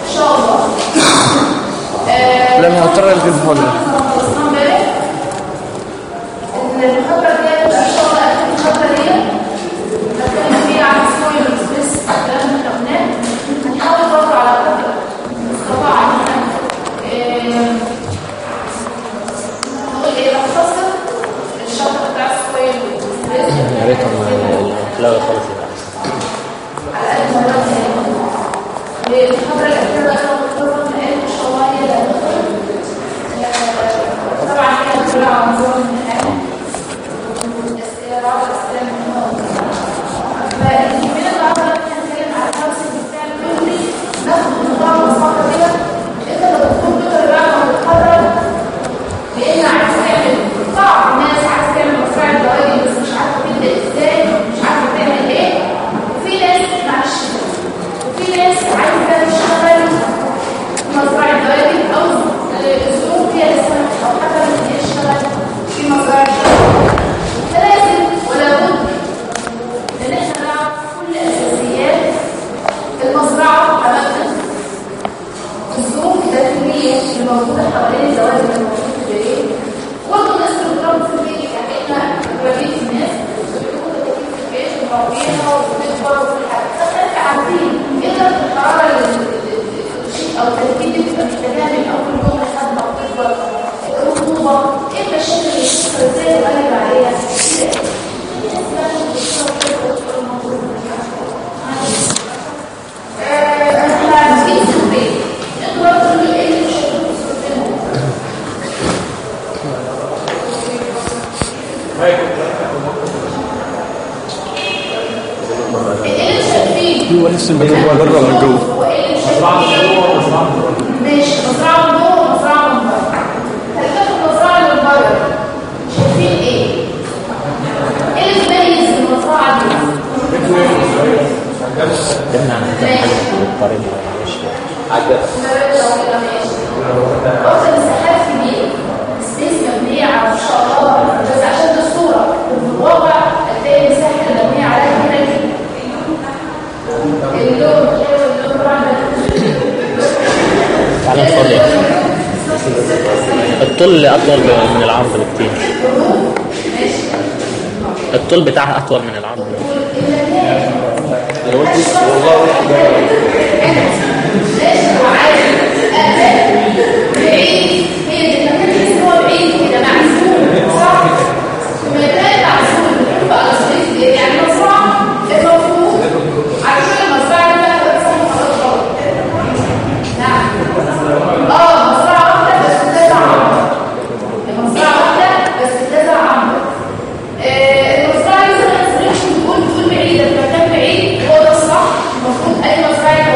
ان شاء الله آه، لما هضطر الغي المحاضرة خلصنا امبارح المحاضرة الجاية ان شاء الله اخر المحاضرة دي هتكلم فيها عن السويل والسبيس الكلام اللي احنا قلناه هنحاول برضه على قدر المستطاع ان احنا آه، نقول ايه نختصر الشرح بتاع السويل والسبيس يا ريت الحلاوه خالص يبقى على قد ما نقدر والمحاضرة الأخيرة بقى دكتور فاطمة قالت إن شاء الله هي اللي هتدخل آه، طبعا هي مسؤولة عن نظام الامتحان الأسئلة بعض الأسئلة المهمة فالمهم النهارده إحنا هنتكلم على الكونسيبت بتاع البيولوجي ناخد موضوع ببساطة كده أنت لو دكتور بيطري بعد ما تتخرج لان عايز تعمل صعب الناس عايز تعمل مشروع الدوائر بس مش عارفه تبدا ازاي مش عارفه تعمل ايه وفي ناس معلش وفي ناس عايزه تشتغل في مزرعه الدوائر او الظروف فيها لسه او حتى مش تشتغل في مزرعه الدوائر فلازم ولا بد ان احنا نعرف كل اساسيات المزرعه امامنا الظروف الداخليه اللي موجوده حوالين الزواج اللي موجود في البيت برضه الناس اللي بتربي في البيت يعني احنا اغلبيه الناس بيكونوا متكلمين في البيت ومربينا وبنكبر وكل حاجه فاحنا عارفين ايه درجه الحراره اللي الشيء او التركيب اللي بتبقى محتاجاها من اول يوم لحد ما بتكبر الرطوبه ايه المشاكل اللي بتحصل ازاي نقلب عليها كده في ناس بقى بتشتغل كده وتقول الموضوع احنا عايزين في البيت انتوا بقى تقولوا لي ايه اللي مش هتقولوا تستخدمه ايه اللي شايفين هو لسه المكان بره ولا جوه هو ايه اللي شايفين ماشي مزرعه من جوه ومزرعه من بره خلينا في المزرعه اللي من بره شايفين ايه ايه اللي بيميز المزرعه دي قدامنا عن حاجه بالطريقه وقت المساحات كبيرة سبيس مبنية على ما شاء الله بس عشان ده الصورة وفي الواقع هتلاقي المساحة اللي مبنية عليها كبيرة جدا اللون اللون طبعا تعالى نفضل الطول اطول من العرض بكتير الطول بتاعها اطول من العرض بعيد هي دي المكان اللي هو بعيد كده معزول صح؟ المكان معزول بقى صغير يعني مزرعة المفروض عشان المزرعة دي بقى تبقى خلاص غلط نعم اه مزرعة واحدة بس كذا عمر مزرعة واحدة بس كذا عمر آه، المزرعة دي مثلا فريش تقول تقول بعيدة في مكان بعيد هو ده الصح المفروض أي مزرعة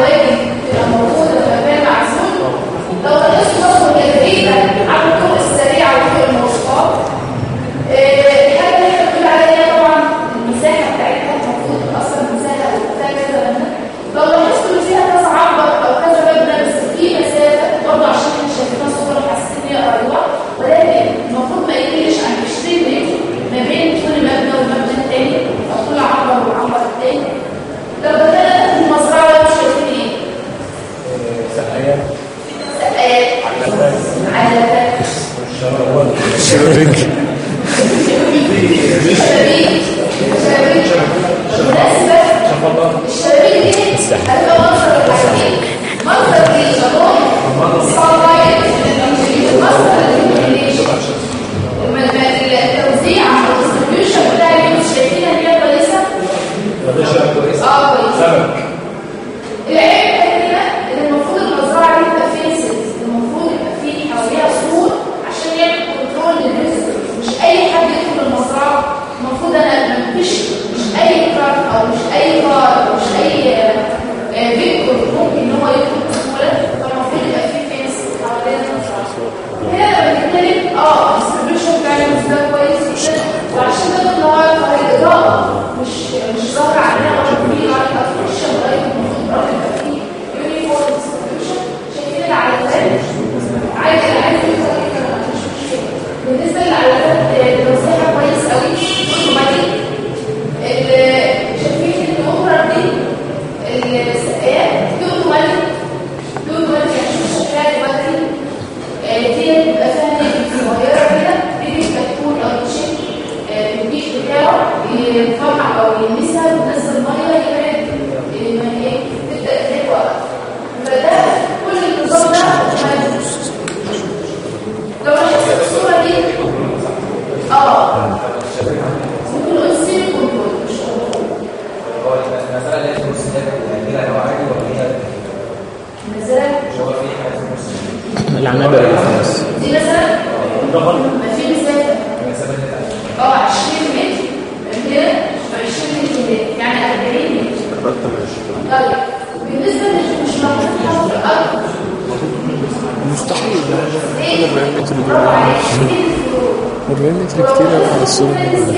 مثلا العنابر الخمس دي مثلا ما في مسافه اه 20 متر من هنا ب 20 متر من هنا يعني 40 متر اكتر من 20 طيب بالنسبه مش ملاحظين في الارض مستحيل ايه 40 متر دول برافو عليك 40 متر كتير قوي على الصورة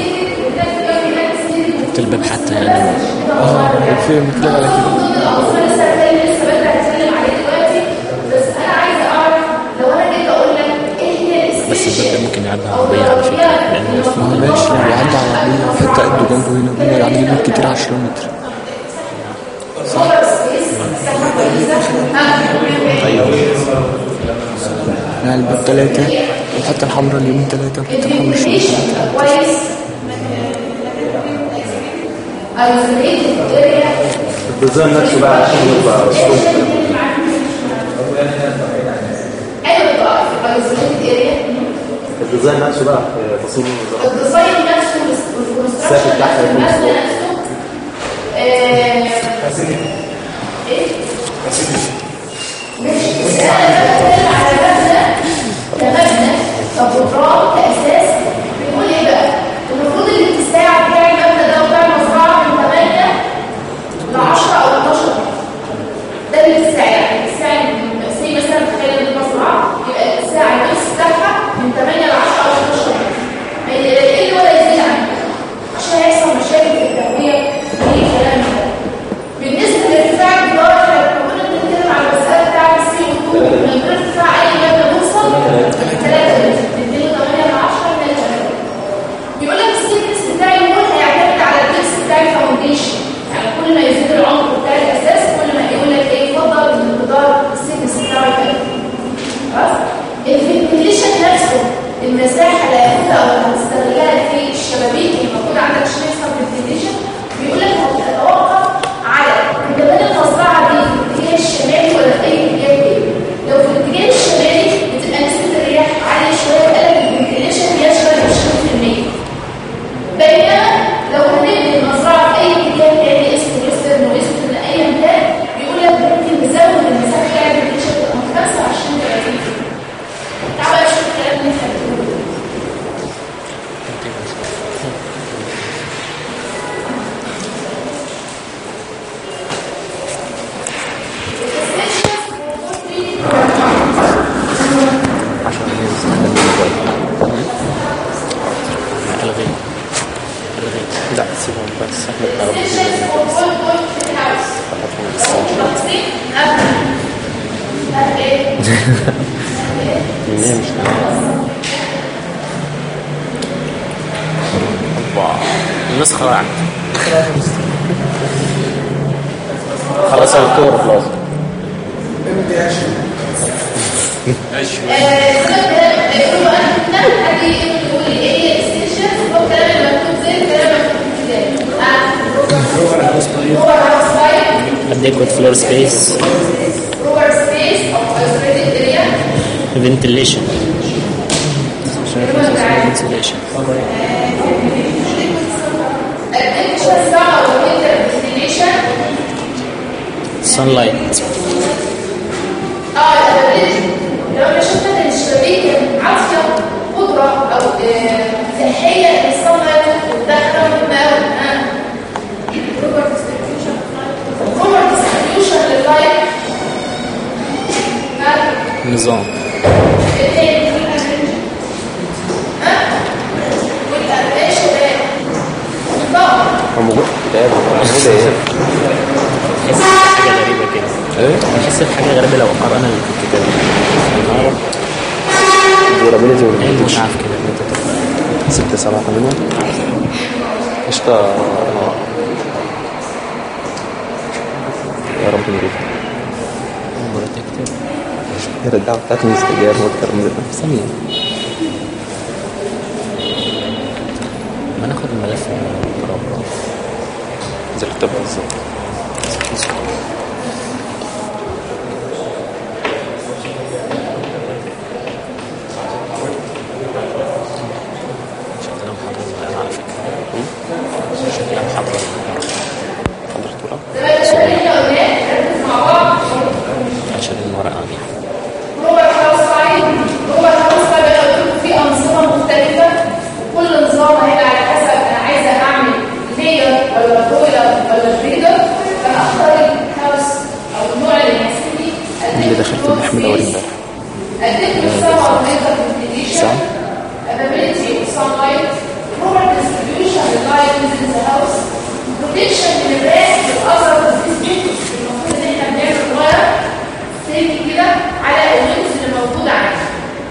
في الباب حتى يعني اه في بنتكلم على كده بس الباب ده ممكن يعدي عربية على فكرة لأن ما هو ماشي لو يعدي عربية حتى قده جنبه هنا هنا يعني يمين كتير 10 متر يعني الباب تلاتة الحتة الحمراء اليمين تلاتة والحتة الحمراء الشمال تلاتة كويس isolated area الديزاين نفسه بقى عشان يبقى اسلوب ايوه بقى في isolated area الديزاين نفسه بقى في تصميم النظام الديزاين نفسه والكونستراكشن السقف بتاعها يكون المبنى فوق. نفسه آه، ايه مش بس انا بتكلم على مبنى كمبنى كبرام كاساس بيقول ايه بقى المفروض الاتساع بتاع المبنى ده وبتاع المزرعه من 8 ل 10 او 12 ده الاتساع يعني الاتساع زي مثلا تخيل المزرعه يبقى الاتساع النص بتاعها من 8 ل 10 او 12 ما يقل ولا يزيد عن كده عشان هيحصل مشاكل في التهويه واي كلام من ده بالنسبه لارتفاع الجدار احنا كنا بنتكلم على المساله بتاعت السي او 2 من غير ارتفاع اي مبنى بيوصل 3 من 2 8 ل 10 من 8 بيقول لك السيكنس بتاع المول هيعتمد على الدبس بتاع الفاونديشن يعني كل ما يزيد العمق بتاع الاساس كل ما يقول لك ايه يفضل ان الجدار السيكنس بتاعه يبقى خلاص الفنتيليشن نفسه المساحه اللي هياخدها او هتستغلها في الشبابيك اللي المفروض عندك عشان يحصل فنتيليشن بيقول لك هتتوقف على كمان المزرعه دي في الاتجاه الشمالي ولا في اي اتجاه تاني لو في الاتجاه الشمالي بتبقى نسبه الرياح عاليه شويه قال لك الفنتيليشن يشغل 20% بينما لو هنبني المزرعه في اي اتجاه تاني اسمه ويسترن ويسترن ايا كان بيقول لك ممكن نزود المساحه بتاعت الفنتيليشن تبقى من 25 ل 30 تعالى بقى شوف الكلام اللي احنا بنقوله عشان يستخدم الموبايل ألغي ألغي لا سيبهم بس احنا Essentials for one point in the house. تقسيم قبل قبل ايه؟ من هي مش النسخة واحدة خلاص يا دكتور خلاص آه، سيبك ده يقولوا بقى انت ادي يقول لي ايه هي الاسينشالز هو الكلام اللي مكتوب زي الكلام اللي مكتوب كده اه روبر هاوس لاين adequate floor space روبر سبيس او ايزوليتد اريا ventilation ventilation الديكشن بتاع او الوينتر ديستنيشن sunlight اه الابيليتي لو انا شفنا ان الشبابيك كانت عاطيه قدره او آه، صحيه للصنعه والدخله والماء روبر ديستريبيوشن روبر ديستريبيوشن لللايت نظام الاثنين ها والارباش نظام هو موجود في الكتاب موجود ايه بحس بحاجة غريبة كده ايه بحس بحاجة غريبة لو قرأنا اللي في الكتاب durability ايه والانتج المتعة في كده ان انت تقرأ ستة سبعة ثمانية قشطة يا رب نجيب مرة تكتب هي الدعوة بتاعتي مستجاب واكتر من ثانية ما ناخد الملف برا زي الكتاب بالظبط شكلها محاضرة على فكرة شكلها محاضرة حضرتك بقى زي ما احنا قلنا نركز مع بعض اللي دخلت اللحم الأول امبارح اديكم سبعة ميجر ventilation, availability of sunlight, proper distribution of light within the house, protection من الراس والأثر والديسبيت المفروض ان احنا بنعمل ورق سيف كده على الويندوز اللي موجودة عندنا.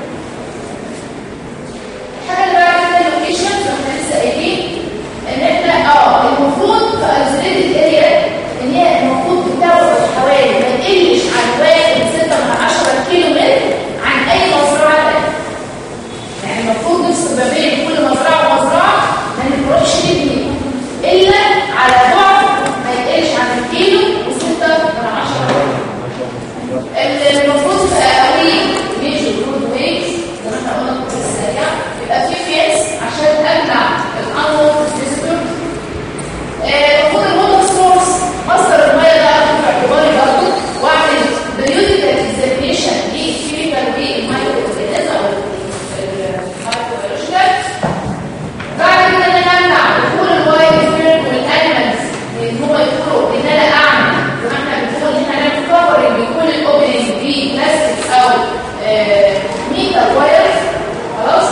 الحاجة اللي بعد كده اللوكيشن زي ما احنا لسه قايلين ان احنا اه المفروض في ايزوليتد اريا ان هي المفروض بتاخد حوالي ما يقلش عن واحد ستة من عشرة كيلو متر عن اي مزرعة تانية. يعني المفروض نفصل ما بين كل مزرعة ومزرعة ما نروحش نبني الا على بعد ما يقلش عن الكيلو وستة من عشرة المفروض في اقاويل ميجي رود ويكس زي ما احنا قلنا في السريع يبقى في فيس عشان امنع الانور فيزيتور المفروض الووتر سورس مصدر الميه ده اخد في اعتباري برضه واعمل بريوديكال اكزامينيشن للكيميكال والمايكرو اورجانيزم او المايكروبيولوجيكال بعد كده ان انا امنع دخول الوايلد بيرد والانيمالز ان هو يدخلوا ان انا اعمل زي ما احنا بنقول ان احنا نعمل كفرنج لكل الاوبننج ببلاستيك او ميتال وايرز خلاص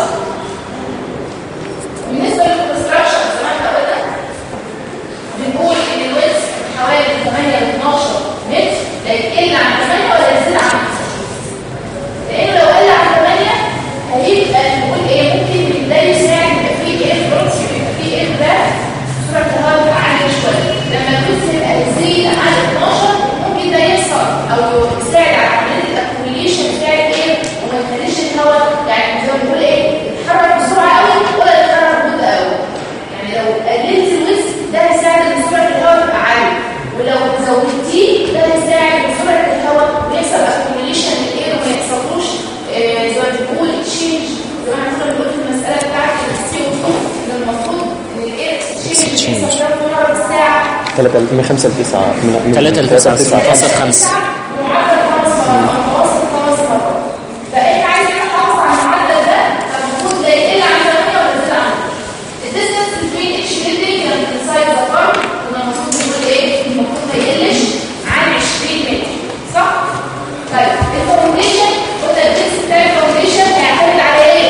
بالنسبه للكونستراكشن زي ما احنا قلنا بنقول ان الويتس حوالي 8 ل 12 متر لا يقل عن 8 ولا يزيد عن 9 لانه لو قل عن 8 هيبقى نقول ايه ممكن ده يساعد يبقى فيه ايه فلوكس يبقى فيه ايه ده سرعه الهواء تبقى عاليه شويه لما الويتس يبقى يزيد عن 12 ممكن ده يحصل او يساعد على عمليه الاكوميليشن بتاع الايه وما يخليش الهواء يعني زي ما بنقول ايه يتحرك بسرعه قوي ولا يتحرك ببطء قوي يعني لو قللت الويتس ده هيساعد ان سرعه الهواء تبقى عاليه ولو زودتيه ده هيساعد ان سرعه الهواء ويحصل اكوميليشن للاير وما يحصلوش آه، زي ما بنقول تشينج زي ما احنا كنا بنقول في المساله بتاعت السي او 2 ان المفروض ان الاير تشينج بيحصل ده مره بالساعه 3 من 5 ل 9 من 3 ل 9 متوسط 5 معدل خمس مرات متوسط خمس مرات فاحنا عايزين نحافظ على المعدل ده فالمفروض لا يقل عن 8 ولا يزيد عن الديستنس بين اتش بيلدينج اند انسايد ذا فارم كنا المفروض نقول ايه المفروض ما يقلش عن 20 متر صح طيب الفاونديشن قلنا الديستنس بتاع الفاونديشن هيعتمد على ايه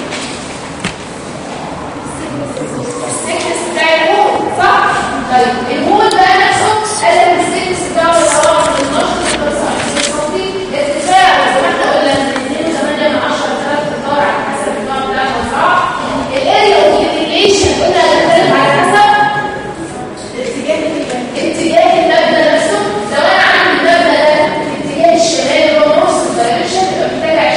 السكنس بتاع الهول صح طيب الهول بقى نفسه قال لك السكنس بتاعه اللي هو من 12 ل 25 سم ارتفاعه زي ما احنا قلنا من 2 8 ل 10 3 امتار على حسب النوع بتاع المزرعه الاريا والريليشن قلنا هنختلف على حسب اتجاه اتجاه المبنى نفسه لو انا عندي المبنى ده في اتجاه الشمال اللي هو نص الدايركشن يبقى محتاج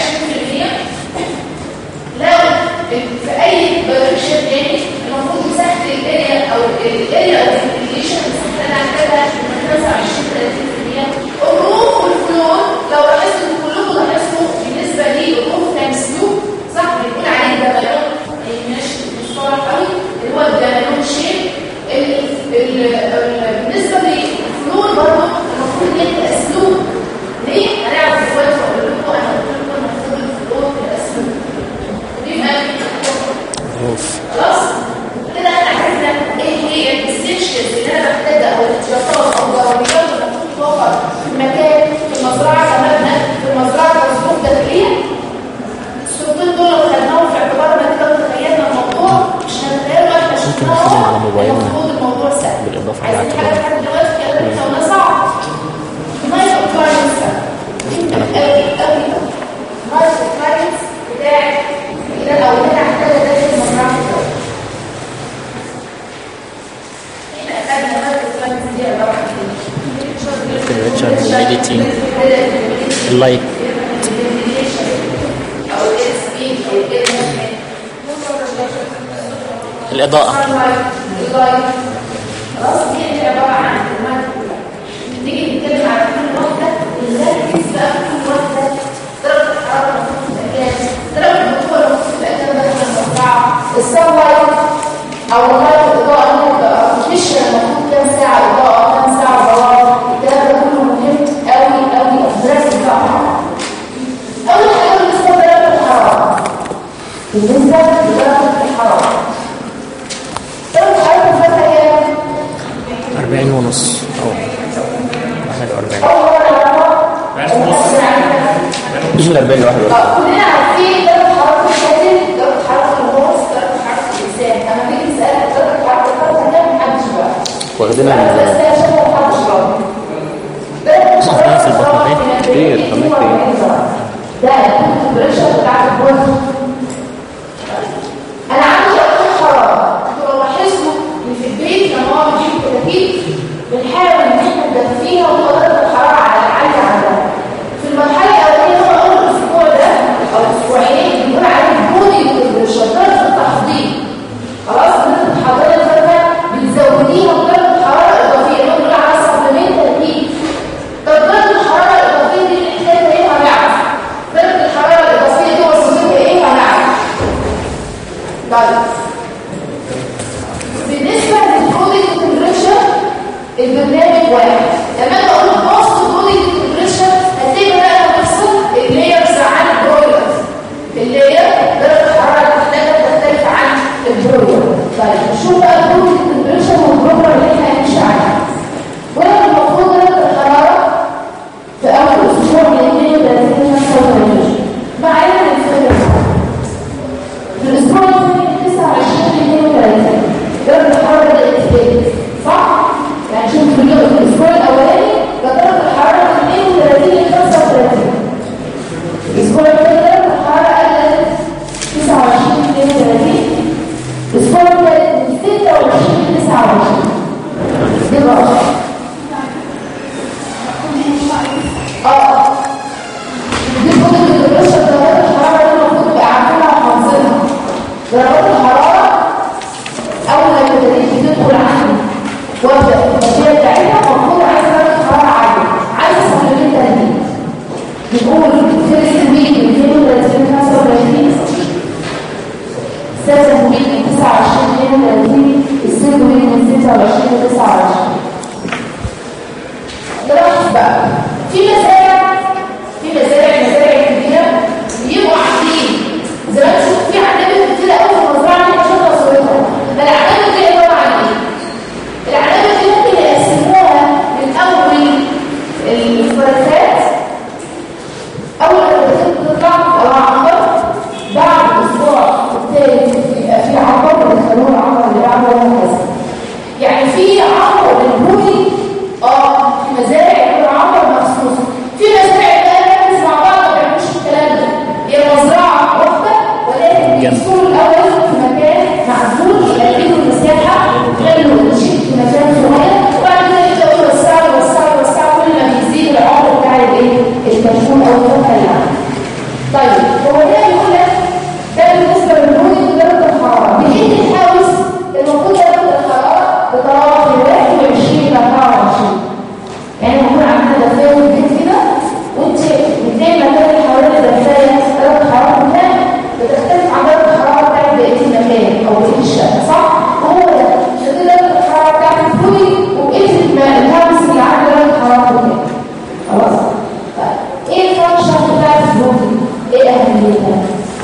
20% لو في اي دايركشن تاني المفروض مساحه الاريا او الاريا او الريليشن المساحه اللي انا هحتاجها من 25 30% الروف والفلور لو لاحظتوا ان كلكم لاحظتوا بالنسبه لي الروف تايمز كيو صح بنقول عليه جبلون مش مصطلح قوي اللي هو الجبلون شيب ال- ال- ال- بالنسبه للفلور برضه المفروض ان هي تبقى اسلوب ليه؟ هنعرف دلوقتي واقول لكم انا قلت لكم المفروض الفلور تبقى اسلوب بيبقى روف خلاص كده احنا عرفنا ايه هي الاسينشالز اللي انا محتاجها او الاحتياطات او الضروريات اللي المفروض توفر في المكان في المزرعه كمبنى في المزرعه كظروف داخليه الصورتين دول لو خدناهم في اعتبارنا كده وتخيلنا الموضوع مش هنتخيل احنا ممكن ناخدهم على موبايلنا. المفروض الموضوع سهل بالإضافة عايزين للاعتبار. حاجه لحد دلوقتي كده بنسويها صعب مايكرو كلاينتس قوي قوي قوي مايكرو كلاينتس بتاعت كده او اللي انا هحتاجها داخل المزرعه بتاعتي احنا اخدنا مايكرو كلاينتس دي عباره عن ايه؟ temperature humidity اللايت او الاير سبيد او الاير موفمنت الإضاءة اللايت خلاص دي هي عباره عن المايكرو نيجي نتكلم على كل واحده ونركز بقى في كل واحده درجه الحراره المفروض تبقى كام درجه الرطوبه المفروض تبقى كام داخل المزرعه السان لايت او اللايت الاضاءه المفروض مش المفروض كام ساعه اضاءه كام ساعه ضوء الكلام ده كله مهم قوي قوي نركز بقى مع بعض. اول حاجه بالنسبه لدرجه الحراره بالنسبه لدرجه الحراره درجه الحراره بتبقى كام 40 ونص أو 41 أول مرة أعرفها من 40 ل 41 اه كلنا عارفين درجة حرارة الكاتب درجة حرارة الغاز درجة حرارة الإنسان أما تيجي تسألك درجة حرارة الفرد ده محدش بقى واخدينها أنا بس من ده عشان ما حدش راضي درجة صح، في البطن حرارة دي؟ كتير، كمان كتير. ده التمبريتشر بتاع الجوز أنا عندي درجة حرارة انتوا لو لاحظتوا إن في البيت لما هو بيجيب كتاكيت بنحاول إن احنا ندفيها ودرجة الحرارة على العالية عندها في المرحلة الأولانية هو أول الأسبوع ده أو أسبوعين بنقول عليه بودي تمبريتشر درجة التحضير خلاص درجة الحرارة الفرقة بنزوديها بدرجة حرارة إضافية اللي هو بنقول عليها سبلمنتال هيت طب درجة الحرارة الإضافية دي محتاجة إيه هنعرف درجة الحرارة الإضافية دي وظيفتها إيه هنعرف طيب بالنسبة للبودي تمبريتشر البرنامج واحد لما انا اقول بوست بودي تمبريتشر هتلاقي بقى هتحصل اللايرز عن البرويلرز اللاير درجة الحرارة محتاجة تختلف عن البرويلر طيب شوف بقى البودي تمبريتشر والبرويلر اللي احنا هنمشي عليها وانا المفروض درجة الحرارة في اول اسبوع من 32 35 معانا الفكرة في الاسبوع الثاني 29 32 درجة الحرارة بدأت تقل صح؟ يعني شوف في اليوم في الاسبوع الاولاني درجة الحرارة من 32 ل 35 الاسبوع الثاني درجة الحرارة قلت 29 32 الاسبوع الثالث من 26 ل 29 دي الرقم اه دي كل الدراسة درجات الحرارة اللي المفروض تبقى عارفينها وحافظينها درجات الحرارة أول ما التدريب بتدخل عندي وابدأ التشريع بتاعتها المفروض عايز درجة حرارة عالية عايز سبلمنت تهديد بنقول فيرست ويك من 32 35 سكند ويك من 29 32 السيرد ويك من 26 ل 29 نلاحظ بقى في مزارع في مزارع مزارع كبيره بيبقوا عاملين زمان شوف في عنابر كتير قوي في المزرعه دي عشان تصويرها ده العنابر دي عباره عن ايه؟ العنابر دي ممكن يقسموها من اول الفرازات اول ما الفرازات تطلع او عنبر بعد الاسبوع الثالث يبقى في عنبر ويدخلوه العنبر اللي بعده وهكذا يعني في عنبر للبوي اه في مزارع يعملوا عنبر مخصوص في مزارع بقى نركز مع بعض ما بيعملوش الكلام ده هي مزرعه واحده ولكن بيكسروا الاول في مكان معزول يقللوا المساحه يخلوا الشيء في مكان صغير وبعد كده يبداوا يوسعوا يوسعوا يوسعوا كل ما بيزيد العمر بتاع الايه الكشكول او الفتحه اللي عنده طيب هو ده بيقول لك ده بالنسبه للبودي ودرجه الحراره بنيجي الهاوس المفروض درجه الحراره بتراوح من 21 ل 24 يعني يكون عندنا دفايه في البيت كده وانت بتلاقي مكان الحراره الدفايه درجه الحراره بتاعتك بتختلف عن درجه الحراره بتاعت بقيه المكان او بقيه الشقه صح؟ هو ده عشان كده درجه الحراره بتاعت البودي وبقيه الهاوس اللي عنده درجه الحراره بتاعتك خلاص؟ طيب ايه الفانكشن بتاعت البودي؟ ايه اهميتها؟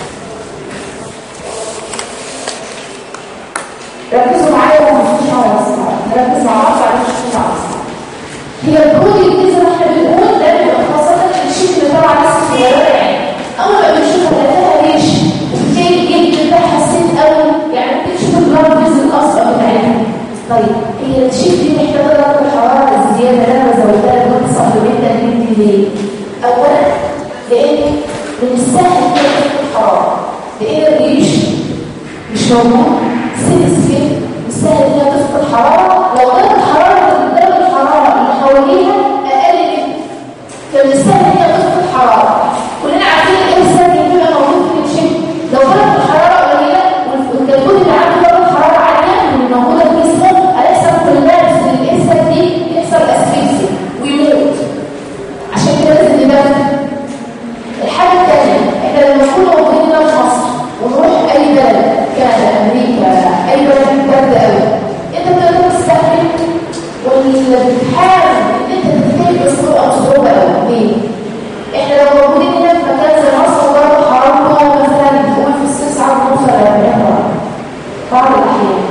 ركزوا معايا ومش عاوز نركز مع بعض عشان مش عاوز هي البودي دي زي ما احنا بنقول ده بيبقى خاصة الشيء اللي طبعا ناس صغيرة يعني أول ما بنشوفها لقيتها ريش وبتلاقي الجلد بتاعها حسيت قوي يعني ممكن تشوف البلاد فيزل الأصفر بتاعتها طيب هي الشيء دي محتاجة درجة الحرارة الزيادة اللي أنا زودتها لدرجة سبلمنت دي ليه؟ أولا لأن من السهل كده الحرارة لأن الريش مش موجود سيت سكين السهل انها تفقد حراره لو درجه الحراره درجه الحراره اللي حواليها اقل من فمن السهل انها تفقد حراره كلنا عارفين ايه السهل اللي بيبقى موجود في الشيء لو درجه الحراره قليله والكتكوت اللي عنده درجه حراره عاليه من الموجوده في جسمه هيحصل كولابس للانسان دي يحصل اسفكسيا ويموت عشان كده لازم نبدل الحاجه الثانيه احنا لما نكون موجودين هنا في مصر ونروح اي بلد كندا امريكا اي بلد برد قوي انت بتقدر تستحمل واللي بتحاول ان انت تتكلم بصوره صعوبه قوي ليه؟ احنا لو موجودين هنا في مكان زي مصر ودرجه حرارته مثلا بتقول في الصيف ساعات بنوصل ل 40 درجه بعض الاحيان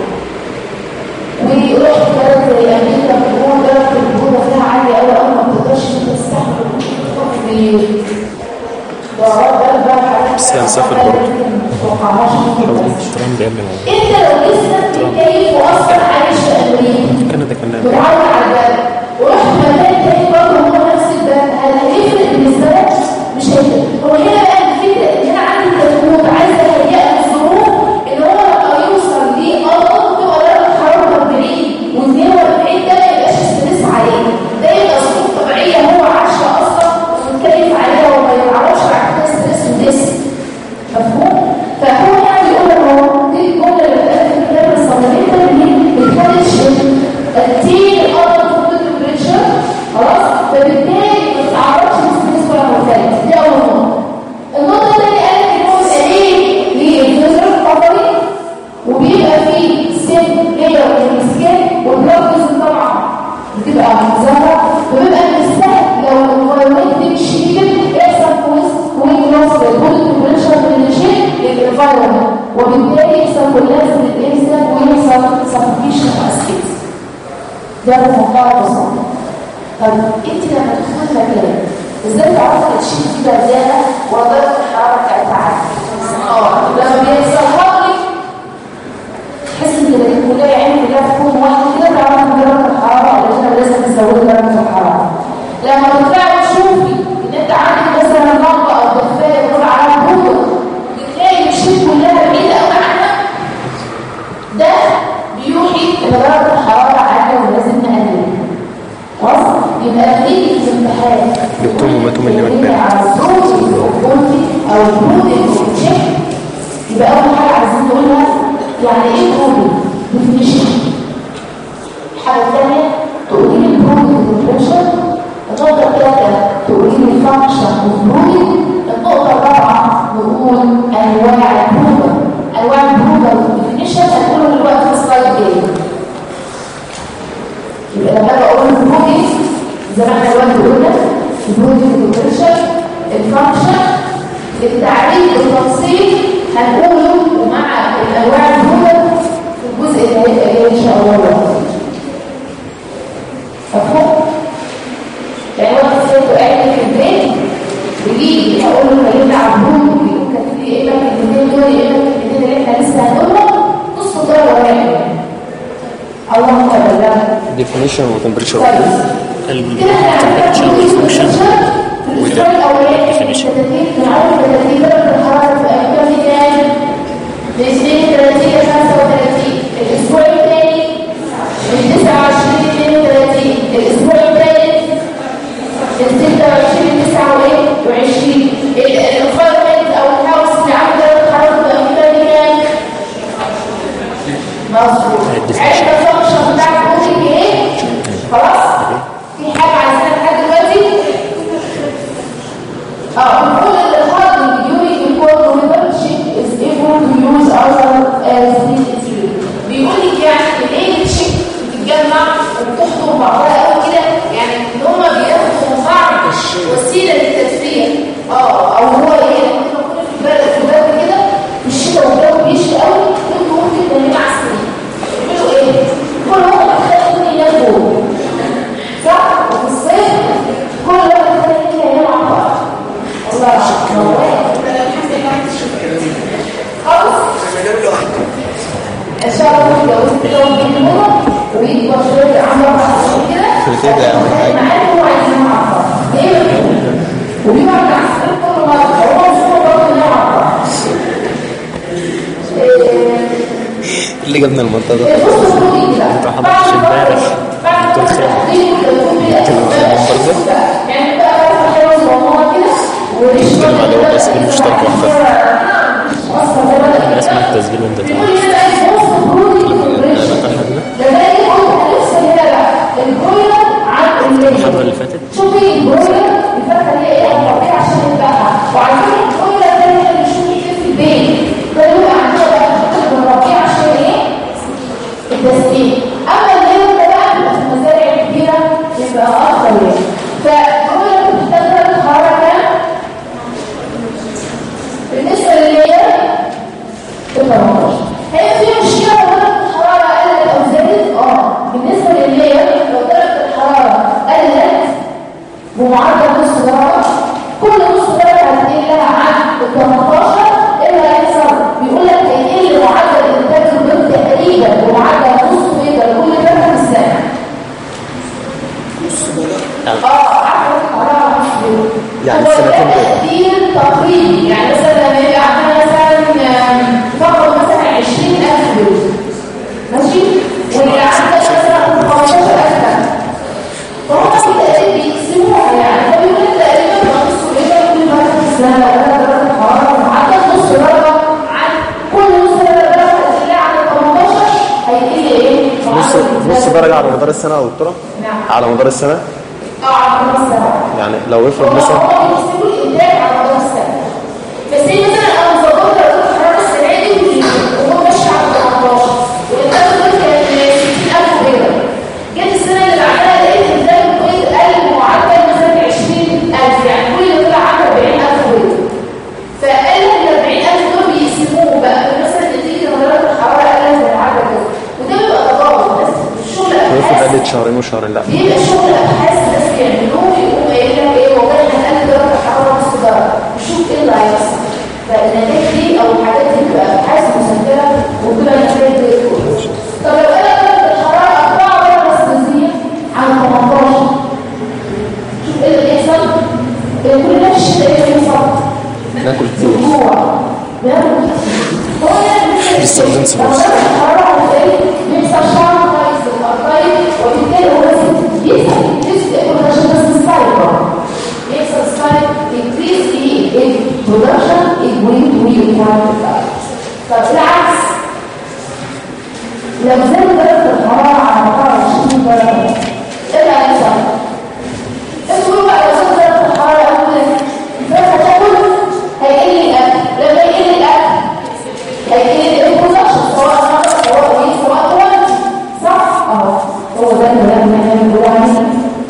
ورحت بلد زي امريكا بتقول درجه البروده فيها عاليه قوي قوي ما بتقدرش انت تستحمل في بس هنسافر برضه متوقعهاش ممكن تحصل. ترامب قال لي انت لو لسه بتتكيف واصلا عايش في امريكا كندا كان بتعود على البلد ورحت مكان تاني برضه هو نفس البلد هل هيفرق بالنسبه لك؟ مش هيفرق هو هنا بقى الفكره ان انا عندي تجربه عايزه اهيئ الظروف ان هو لما يوصل لقمر تبقى درجه حراره 40 و42 ده ما يبقاش ستريس عليه ده يبقى ظروف طبيعيه هو عاشها اصلا ومتكيف عليها وما يتعرضش بعد كده ستريس وديس مفهوم؟ فهو يعني يقول هو دي الجمله اللي بتقال في الكتاب الصغيره اللي بتخلي التين الارض فوق التمبريتشر خلاص فبالتالي ما تتعرضش للستريس ولا مورتاليتي دي اول نقطه النقطه الثانيه قالت ان هو بيبقى ليه للجزر القطري وبيبقى فيه سن لير من السكين والبلاد طبعا بتبقى مزهره وبيبقى من السهل لو الانفايرمنت تمشي كده يحصل كويس كويس لوس للبودي تمبريتشر من الشيء للانفايرمنت وبالتالي يحصل كولابس للانسان ويحصل سفوكيشن اسكيز ده بمنتهى البساطه طب انت لما تدخلي مكان ازاي تعرفي تشيل كده زياده ودرجه الحراره بتاعتها عاليه اه لما بيحصلها لك تحس ان الجلالين كلها عين كلها في كون واحد كده تعرف ان درجه الحراره او احنا لازم نزود درجه الحراره لما تطلعي تشوفي ان انت عندك مثلا لمبه او دفايه يقول عليها بوضه بتلاقي الشيء كلها بعيده قوي عنها ده بيوحي ان درجه الحراره عاليه ولازم نقللها خلاص يبقى بنيجي في الامتحان دكتور وماتوا من اللي بنيجي مكان. على الصوت الأوبونتي او البرودنج والتشيك يبقى اول حاجه عايزين نقولها يعني ايه برودنج ديفينيشن الحاجه الثانيه تقولي لي البرودنج ديفينيشن النقطه الثالثه تقولي لي الفانكشن اوف برودنج النقطه الرابعه نقول انواع البرودنج انواع البرودنج ديفينيشن هنقوله دلوقتي في السلايد الجاي يبقى لما اجي اقول البرودنج زي ما احنا دلوقتي قلنا البرودنج ديفينيشن الفانكشن التعريف بالتفصيل هنقوله مع الانواع البرودنج في الجزء اللي هيبقى ايه ان شاء الله دلوقتي. مفهوم؟ يعني هو سيبته قاعد في البيت بيجي اقول له كلمنا عن برودنج يقوم كاتب لي ايه بقى الكلمتين دول ايه بقى الكلمتين اللي احنا لسه هنقولهم نص درجه واحد اللهم بلغنا definition وتمبريتشر كده احنا عندنا function في الاسبوع الاولاني definition. التدريب بنعرف التدريب درجه الحراره في ايام كام من 32 ل 35 الاسبوع الثاني من 29 ل 32 الاسبوع الثالث من 26 ل 29 الانفايرمنت او الهاوس اللي عنده درجه الحراره في ايام كام مظبوط عرفت الفانكشن بتاع الكودينج ايه خلاص في حاجه عايزينها لحد دلوقتي اه بنقول ان الهاردنج during the cold weather sheet is able to use other as material بيقول لك يعني الايه الشيك بتتجمع وبتحضر بعضها قوي كده يعني ان هم بياخدوا من بعض وسيله للتدفئه اه او هو ايه لما احنا كنا في البلد في البلد كده في الشتاء والجو بيشتي قوي انتوا ممكن تناموا على السرير يعملوا ايه؟ كل واحد يخلي ينام جوه صح؟ وفي الصيف كل واحد يخلي ينام على بعض الله خلاص ان شاء الله نتجوز كده ونجيب ماما ويجي شويه عمره بعد كده كده يا عم حاج. معاك هو عايز ينام على بعض ايه وبيقعد مع السرير كل مره هو مش هو برضه ينام على بعض إيه، اللي جابنا المنطقة ده البص الطويل ده انت حضرتش امبارح دكتور خالد يعني بقى حلوه صغننه كده بتتكلم على هو تسجيل مشترك وحدها. اصلا الناس اسمها التسجيل وانت تعرف بيقول هنا بقى البص الطويل ده بقى يقول لسه هنا بقى البرويلر عن الليل المحاضرة اللي فاتت شوفي البرويلر الفتحه هي ايه هتربيها عشان يفتحها وعارفين البرويلر ده اللي احنا بنشوفه كتير في البيت ده اللي هو عندنا بقى بنربيه عشان ايه التسقية سنتين ده كده. تقدير تقريبي يعني مثلا لما يبقى عندنا مثلا آم، فقط مثلا 20000 دول ماشي واللي عندك مثلا 15000 فهم بالتقريب بيقسموها يعني ده بيقول لك تقريبا نص لتر كل مرة في السنة لو أنا درجة الحرارة معدل نص درجة عن كل نص درجة درجة اللي عن 18 هيقل ايه؟ نص معدل نص درجة على مدار السنة يا دكتورة؟ نعم على مدار السنة اه على مدار السنة يعني لو افرض مثلا هو بيحسبوا الانتاج على مدار السنه بس هي مثلا انا مظبطه درجه الحراره السنه دي وهو ماشي على 18 والانتاج دلوقتي كان 60000 بيضه جت السنه اللي بعدها لقيت الانتاج البيض قل معدل مثلا 20000 يعني كل اللي طلع عنده 40000 بيضه فقال لك ال 40000 دول بيقسموه بقى مثلا نتيجه ان درجه الحراره قلت من العدد ده وده بيبقى تضارب بس الشغل افرض أبحاث قلت شهرين وشهرين لا بيبقى شغل ابحاث الناس بيعملوه يقوم قايل لك ايه والله احنا هنقلل درجه الحراره نص درجه نشوف ايه اللي هيحصل فالنتائج دي او الحاجات دي بتبقى ابحاث مسجله وبتبقى النتائج دي كويس. طب لو قلل درجه الحراره 4 درجه سلسيه عن 18 شوف ايه اللي بيحصل كل نفس الشيء اللي بيحصل ناكل كتير هو بياكل كتير هو ده لسه بننسى لو بس. درجه الحراره هتلاقيه بيحصل شعر كويس الارضايد وبالتالي هو لازم يسال يسال يقول عشان بس ستايل يحصل ستايل increase ايه in production is going to be required طب العكس لو زاد درجه الحراره على 24 درجه ايه اللي هيحصل؟ اسمه بقى لو زاد درجه الحراره اول الفراخ هتاكل هيقل الاكل لما يقل الاكل هيقل البرودكشن سواء نقص سواء ايه سواء كواليتي صح اهو هو ده اللي احنا بنعمله عليه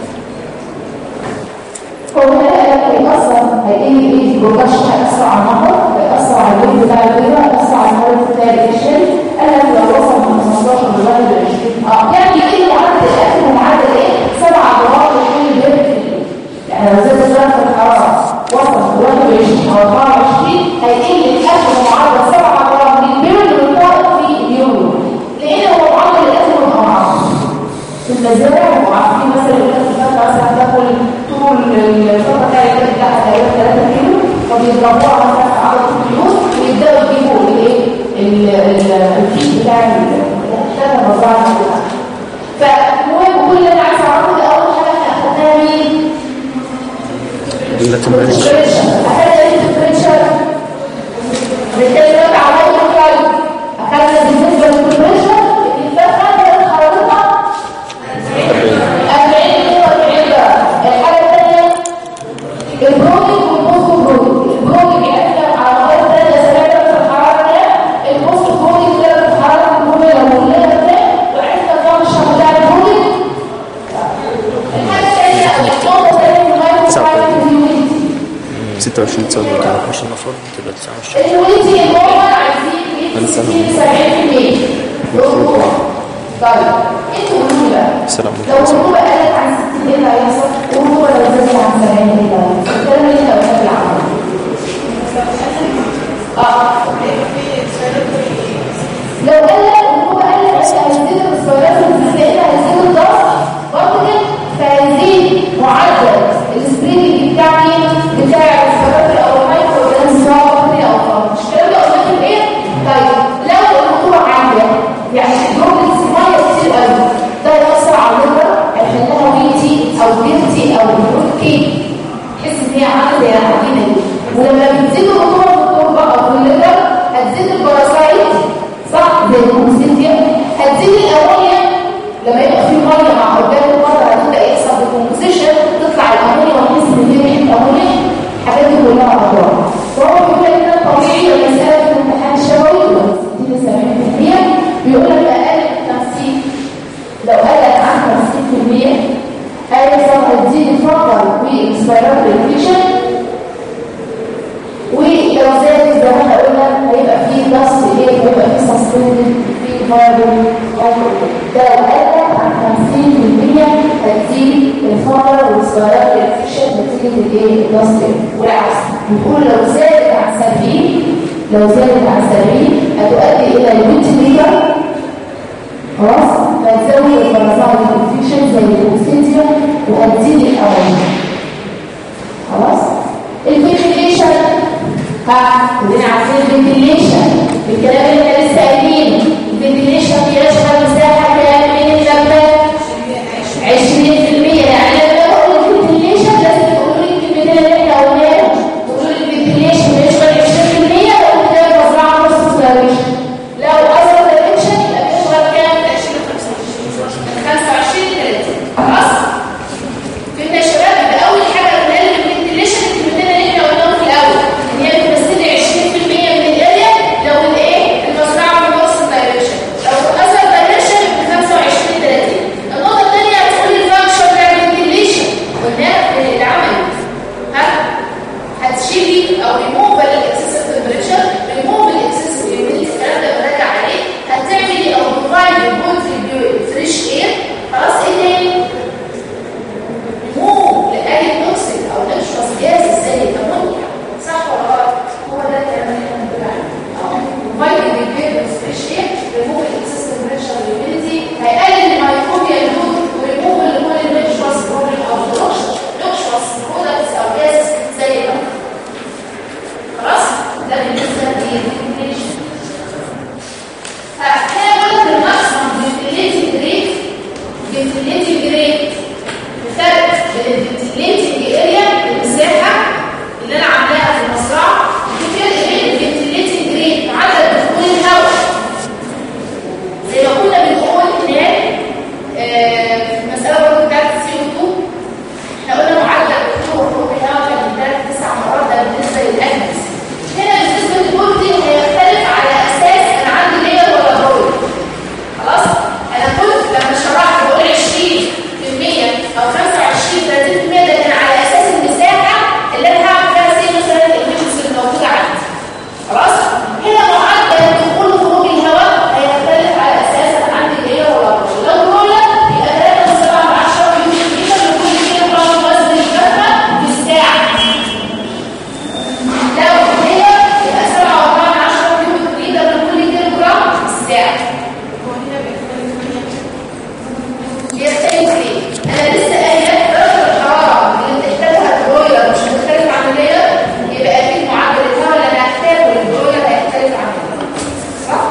هو هنا قال لك هيأثر هيقل ايه البرودكشن هيأثر على النهر هيأثر على اللون بتاع البيضة هيأثر على الحالة بتاع القشري قال لك لو وصل من 15 لغاية 20 اه يعني يقل معدل الاكل ومعدل ايه؟ سبع مرات لكل بيض في اليوم يعني لو زاد درجة الحرارة وصل 21 او 24 هيقل الاكل ومعدل سبع مرات من البيض للطائر في اليوم لان هو معدل الاكل والمعاصر في المزارع وعارفين مثلا اللي كانت الفترة مثلا تاكل طول الفترة بتاعت كده بتاعها تقريبا 3 كيلو فبيضربوها مثلا في عدد الطيور ويبدأوا يجيبوا الايه ال- ال- الفيل بتاع الثلاثة مزرعة بتاعها فالمهم كل اللي انا عايز اعرفه ده اول حاجة احنا اخدناها مين؟ التمبريتشر اخدنا ايه التمبريتشر؟ بالتالي دلوقتي عملنا الكلب اخدنا بالنسبة للتمبريتشر الفرخة درجة حرارتها 40 بقى الحاجة الثانية البروتين والبوست بروتين البروتين بيأثر على مدار ثلاثة سنوات درجة الحرارة ده البوست بروتين درجة الحرارة البروتين لو قلنا ده وعرفنا نظام الشهر بتاع البروتين الحاجة الثانية النقطة الثانية المهمة 26 سنة كده مش المفروض تبقى 29 الويتي النورمال عايزين أنا سنة. 70% رطوبة طيب انتوا قولوا لي بقى السلام لو عليكم الرطوبة قلت عن 60 ايه اللي هيحصل؟ والرطوبة لو زادت عن 70 ايه اللي هيحصل؟ الكلام اللي احنا قلناه في العمل اه لو قال لك الرطوبة قلت هيزيد الصيادات المسائلة هيزيد الضغط برضه كده فهيزيد معدل السبرينج بتاع مين؟ بتاع الصيادات او المايكرو اورجانيزم سواء بكتيريا او فانج مش الكلام ده قلناه في الايه؟ طيب لو الرطوبة عالية يعني درجة المية كتير قوي ده يأثر على الليفر هيخليها ويتي او بيرتي او بروتي تحس ان هي عامله زي العجينه دي ولما بتزيد الرطوبه في التربه او في الليفر هتزيد البراسايت صح زي الكونسيديا هتزيد الامونيا لما يبقى في ميه مع اورجان الميه هتبدا يحصل ديكومبوزيشن تطلع الامونيا ونحس ان هي ريحه امونيا الحاجات دي كلها اضرار فهو بيقول لك ان الطبيعي المساله في الامتحان الشفوي اللي هو 60 70% بيقول لك اقل من 50 لو قلت عن 50% هيحصل هتزيد الفقر والسبيرال ريفليشن ولو زادت زي ما احنا قلنا هيبقى فيه ضغط ايه هيبقى فيه سسبندد فيه فايبل ده لو قلت عن 50% هتزيد الفقر والسبيرال ريفليشن نتيجه الايه الضغط والعكس بنقول لو زادت عن 70 لو زادت عن 70 هتؤدي الى الويت خلاص هتزود البرازايت انفكشن زي الاوكسيديا وهتزيد الامونيا خلاص ها كلنا عارفين الفنتيليشن الكلام اللي احنا لسه قايلينه الفنتيليشن بيشغل مساحه كام من اللبات 20% يعني لما اقول الفنتيليشن لازم تقولوا لي الكلمتين اللي احنا قلناهم تقولوا لي الفنتيليشن بيشغل 20% لو قدام مزرعه نص دايركشن لو اصل دايركشن يبقى بيشغل كام 25 30 خلاص فهمنا يا شباب يبقى اول حاجه قلنا لنا الفنتيليشن الكلمتين اللي احنا قلناهم في الاول ان هي بتمثل 20% من الاريا لو الايه المزرعه في نص دايركشن لو اثر دايركشن ب 25 30 النقطه الثانيه هتقول لي الفانكشن بتاع الفنتيليشن قلنا في العمل ها هتشيلي او ريموف الاكسسيف تمبريتشر ريموف الاكسسيف هيوميديتي الكلام ده براجع عليه هتعملي او بروفايد بوتري فريش اير خلاص ايه تاني مو لأي توكسيك أو نشرس جاز زي الأمونيا صح ولا غلط؟ هو ده الكلام اللي احنا بنقول عليه فايتل بالبيت فريش اير ريموف الاكسس تمبريتشر هيوميديتي هيقلل الميكروبيا لود وريموف لكل النشرس بروبلم أو نشرس برودكتس أو جاز زي الأمونيا خلاص؟ ده بالنسبة للفنتيليشن هنا بقول لك الماكسيمم فنتيليتنج ريت فنتيليتنج ريت الفرق بين الفنتيليتنج اريا المساحه اللي انا عاملاها في المزرعه وفرق بين الفنتيليتنج ريت عدد دخول الهواء زي ما كنا بنقول هناك آه، في المساله برضه بتاعت السي او 2 احنا قلنا معدل دخول وخروج الهواء كان من ثلاث تسع مرات ده بالنسبه للاجنس هنا بالنسبه للبولتي هيختلف على اساس انا عندي لير ولا برويل خلاص انا كنت لما شرحت بقول 20% او 25 30% ده كان على اساس المساحه اللي انا هعمل فيها زي مثلا الاميشنز الموجوده عندي خلاص هنا معدل دخول وخروج الهواء هيختلف على اساس انا عندي لير ولا برويل لو برويل يبقى 3.7 مليون لتر لكل كيلو جرام وزن الجبهه في الساعه لو هي يبقى 7.4 كيلو لتر لكل كيلو جرام في الساعه بيختلف ليه؟ انا لسه قايله درجه الحراره اللي بتحتاجها البرويلر مش مختلف عن الليلر يبقى اكيد معدل الهواء اللي انا هحتاجه للبرويلر هيختلف عن الليلر صح؟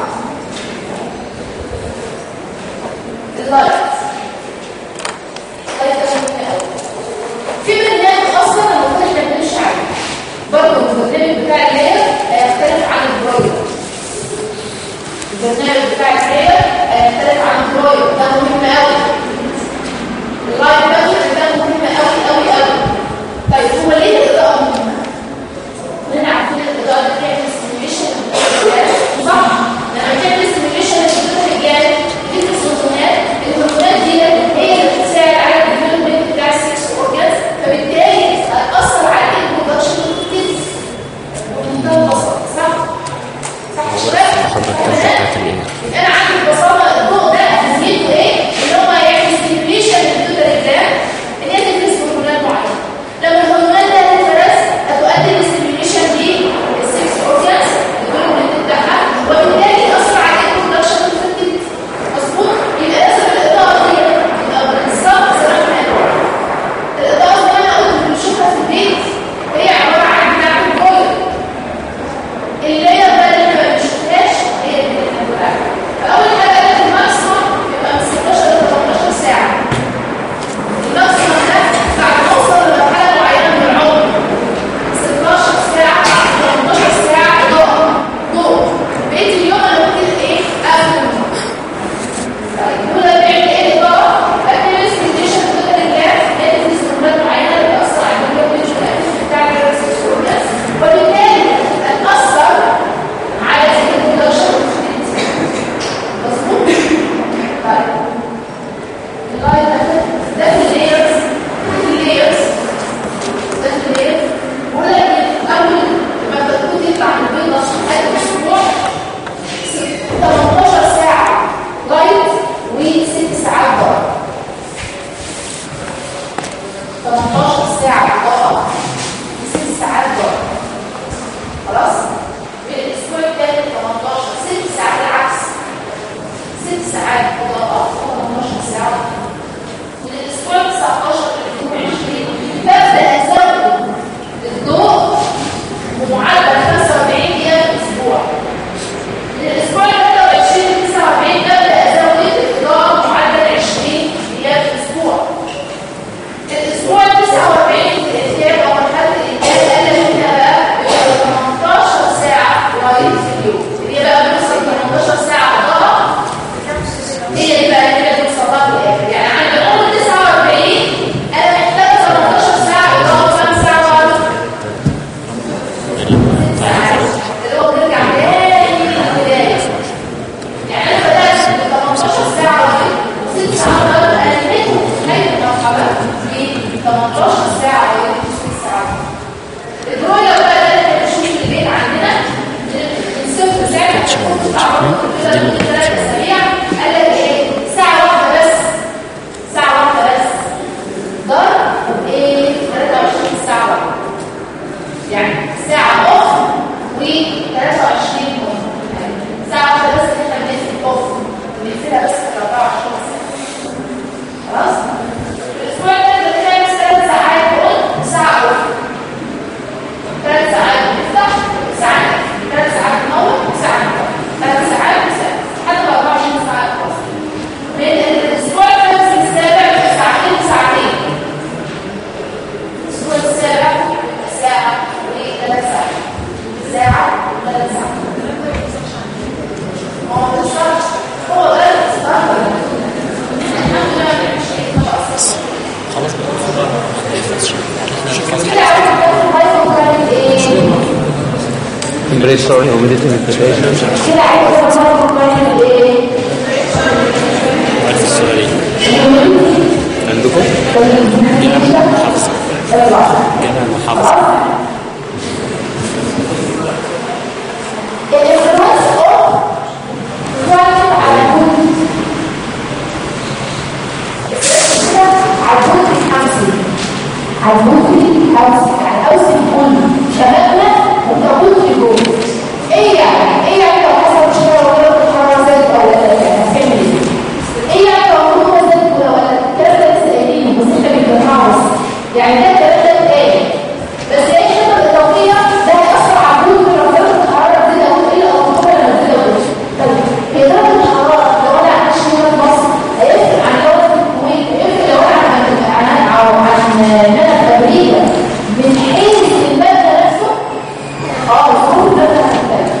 اللايت اللايت ده مهم قوي في برنامج اصلا المفروض احنا بنمشي عليه برضه البرنامج بتاع الليلر هيختلف عن البرويلر البرنامج بتاع الليلر هيختلف عن البرويلر ده مهم قوي اللايف باشر ده مهم قوي قوي قوي طيب هو ليه الاضاءه مهمه كلنا عارفين الاضاءه دي بتعمل ستيميوليشن صح لما بتعمل ستيميوليشن للرجال في الهرمونات الهرمونات دي هي اللي بتساعد على الديفلوبمنت بتاع السكس اورجانز فبالتالي هتاثر على البرودكشن والكتيز ومنتهى البساطه صح صح يا شباب حضرتك بتاعت الايه يبقى انا عندي البصمه الضوء ده اهميته ايه يعني ساعة اوف و 23 اون ساعة واحدة بس احنا بنقفل اوف بنقفلها بس في 24 ساعة خلاص؟ الأسبوع ده بنعمل ثلاث ساعات اون وساعة اوف ثلاث ساعات بنفتح وساعة نقفل ثلاث ساعات ننور وساعة نفتح ثلاث ساعات وساعة لحد 24 ساعة خلاص من الأسبوع الخامس للسابع بيبقى ساعتين وساعتين الأسبوع السابع بيبقى ساعة وثلاث ساعات ساعة وثلاث ساعات ما هو بالظبط هو ده الإصدار الحمد لله ما بنعملش إيه ما بقصرش خلاص بقى كده عاوز تاخد هايبوكاريك إيه؟ temperature humidity filtration كده عايز تاخد هايبوكاريك إيه؟ عارف السؤالين عندكم جامع المحافظة جامع المحافظة الانفلونس اوف كويس على الجود على الجود الخمسي على الجود الخمسي على الاوسط كله شبابنا وتقود في الجود ايه يعني ايه يعني لو حصل مشكله ولا الحراره زادت او لا هتعمل ايه ايه يعني لو الحراره زادت ولا ولا الكلام ده لسه قايلينه بس انت بتجمعه بس يعني ده الكلام ده اتقال بس ايه الخطه التوقيع ده هيأثر على الجود لو درجه الحراره زادت او ايه او الطاقه لما تزيد طيب هي درجه الحراره لو انا عايش هنا في مصر هيفرق عن دوله الكويت هيفرق لو انا عن عن او عن هنا في امريكا من حيث المبنى نفسه اه المفروض المبنى هتختلف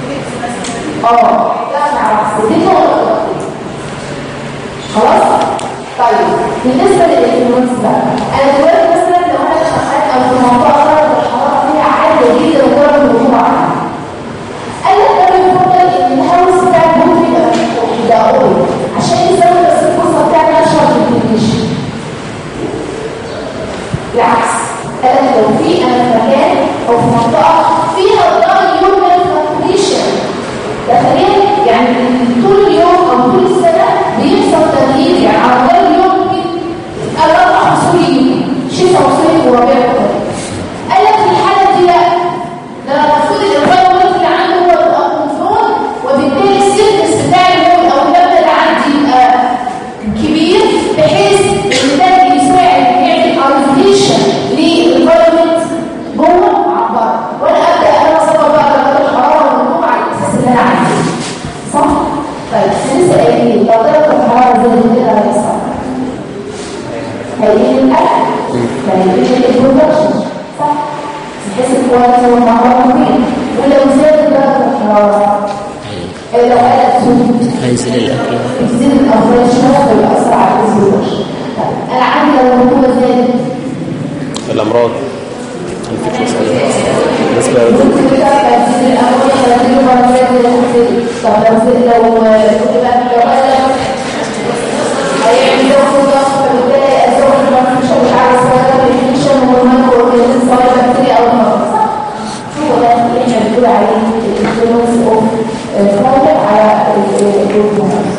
اه لا ما اعرفش دي نقطه توقيع خلاص طيب بالنسبه للانفلونس بقى انا دلوقتي مثلا لو انا شغال او في منطقه درجه الحراره فيها عاليه جدا ودرجه الرطوبه عاليه انا ده بيفضل ان الهواء بتاع البيوت يبقى مفتوح يبقى قوي عشان يزود بس الفرصه بتاعت نشر الفنتيليشن بالعكس انا لو في انا في مكان او في منطقه فيها ضغط يوم فنتيليشن داخليا يعني طول اليوم او طول السنه بيحصل تغيير يعني على مدار اليوم ممكن الاربع فصول يجوا شتاء وصيف وربيع وخريف قال لك في الحاله دي لا ده المفروض الانفايرمنت اللي عنده هو يبقى كنترول وبالتالي السيرفس بتاع المول او المبنى اللي عندي يبقى كبير بحيث ان ده يساعد يعمل ايزوليشن للانفايرمنت جوه عن بره وانا ابدا انا اصلا بقى درجات الحراره والنمو على الاساس اللي انا عايزه صح؟ طيب لسه قايلين لو درجه الحراره زادت كده هيحصل هيقل الاكل هيقل البرودكشن صح؟ بحيث الكواليتي والمعمار مهم ولو زادت درجه الحراره هي- لو قلت سود هينزل الأكل بتزيد الأفضل شوية ويأثر على الفيزيولوجي طيب أنا عندي لو الرطوبة زادت الامراض الفكرة سهلة بالنسبه ممكن كده تزيد الأمراض تزيد المرضيات اللي طب لو زاد لو يبقى لو قلت هيعمل ضغط ضغط فبالتالي يأثر على الفانكشن بتاع السيارة الانفكشن والمايكرو اورجانيزم سواء بكتيريا أو مرض صح؟ هو ده اللي احنا بنقول عليه الانفلونس اوف كومبت على الهرمونات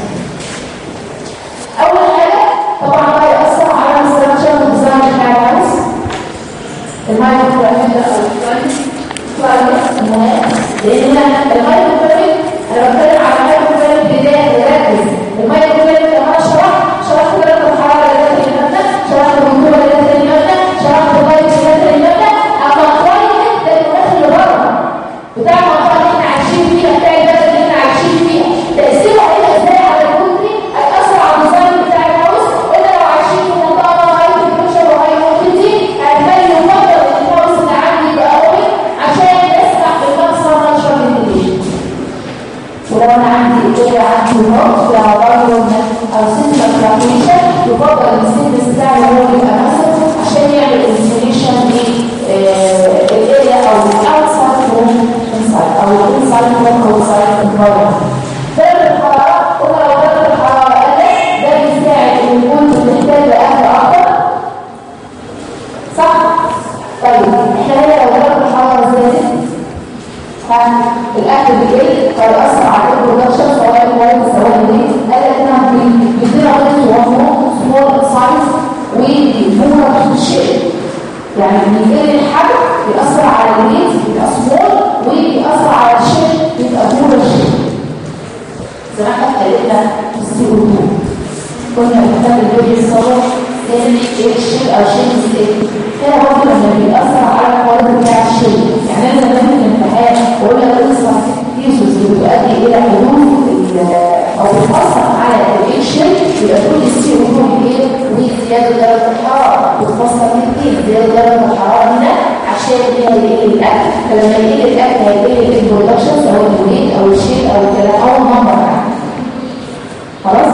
اول حاجه طبعا ده ياثر على الستراكشر والديزاين بتاع الهاوس المايكرو بيراميد او كلايمت المناخ لان المايكرو بيراميد انا بتكلم على المايكرو بيراميد بدايه ركز المايكرو بيراميد لما انا شرحت شرحت درجه الحراره اللي داخل المبنى شرحت الرطوبه اللي داخل المبنى شرحت اللايت اللي داخل المبنى اما الكلايمت ده المناخ اللي بره بتاع المنطقه اللي احنا عايشين فيها بتاع البلد اللي احنا عايشين فيها تاثيره هيبقى ازاي على الكونتري هياثر على الديزاين بتاع الهاوس قلنا لو عايشين في منطقه هاي تمبريتشر وهاي هيوميديتي هتلاقي يفضل ان الهاوس اللي عندي يبقى قوي عشان يسمح بالمكسر نشر الفنتيليشن ولو انا عندي اريا عندي نوت فيها بايرون او سنتر فلاكيشن يفضل ان السنتس بتاع الهواء يبقى مثلا عشان يعمل انسوليشن للاريا او الاوتسايد روم انسايد او الانسايد روم اوتسايد انفايرمنت درجه الحراره قلنا لو درجه الحراره قلت ده بيساعد ان يكون بنحتاج لاكل اكتر صح؟ طيب احنا هنا لو درجه الحراره زادت الاكل بيقل فيأثر على البرودكشن سواء الوالد سواء البيت قال لك انها بيدينا غير وفور سمول سايز ومورا في الشيء يعني بيقل الحجم بيأثر بيأثر على الويت بيبقى سمول وبيأثر على الشيل بيبقى بولر شيل زي ما احنا اتكلمنا في السي او 2 كنا بنحتاج البيبي يصور لازم ايه الشيل او شيل ستيك هنا برضه لما بيأثر على الكواليتي بتاع الشيل يعني انا زمان في الامتحان بقول لك اسمع كيسوس بتؤدي الى حدوث او بتأثر على الشيل يبقى كل السي او 2 ايه وزياده درجه الحراره بتفصل كتير زياده درجه الحراره هنا عشان هي يقل الاكل فلما يقل الاكل هيقل البرودكشن او الويت او الشيل او الكلام او النمبر خلاص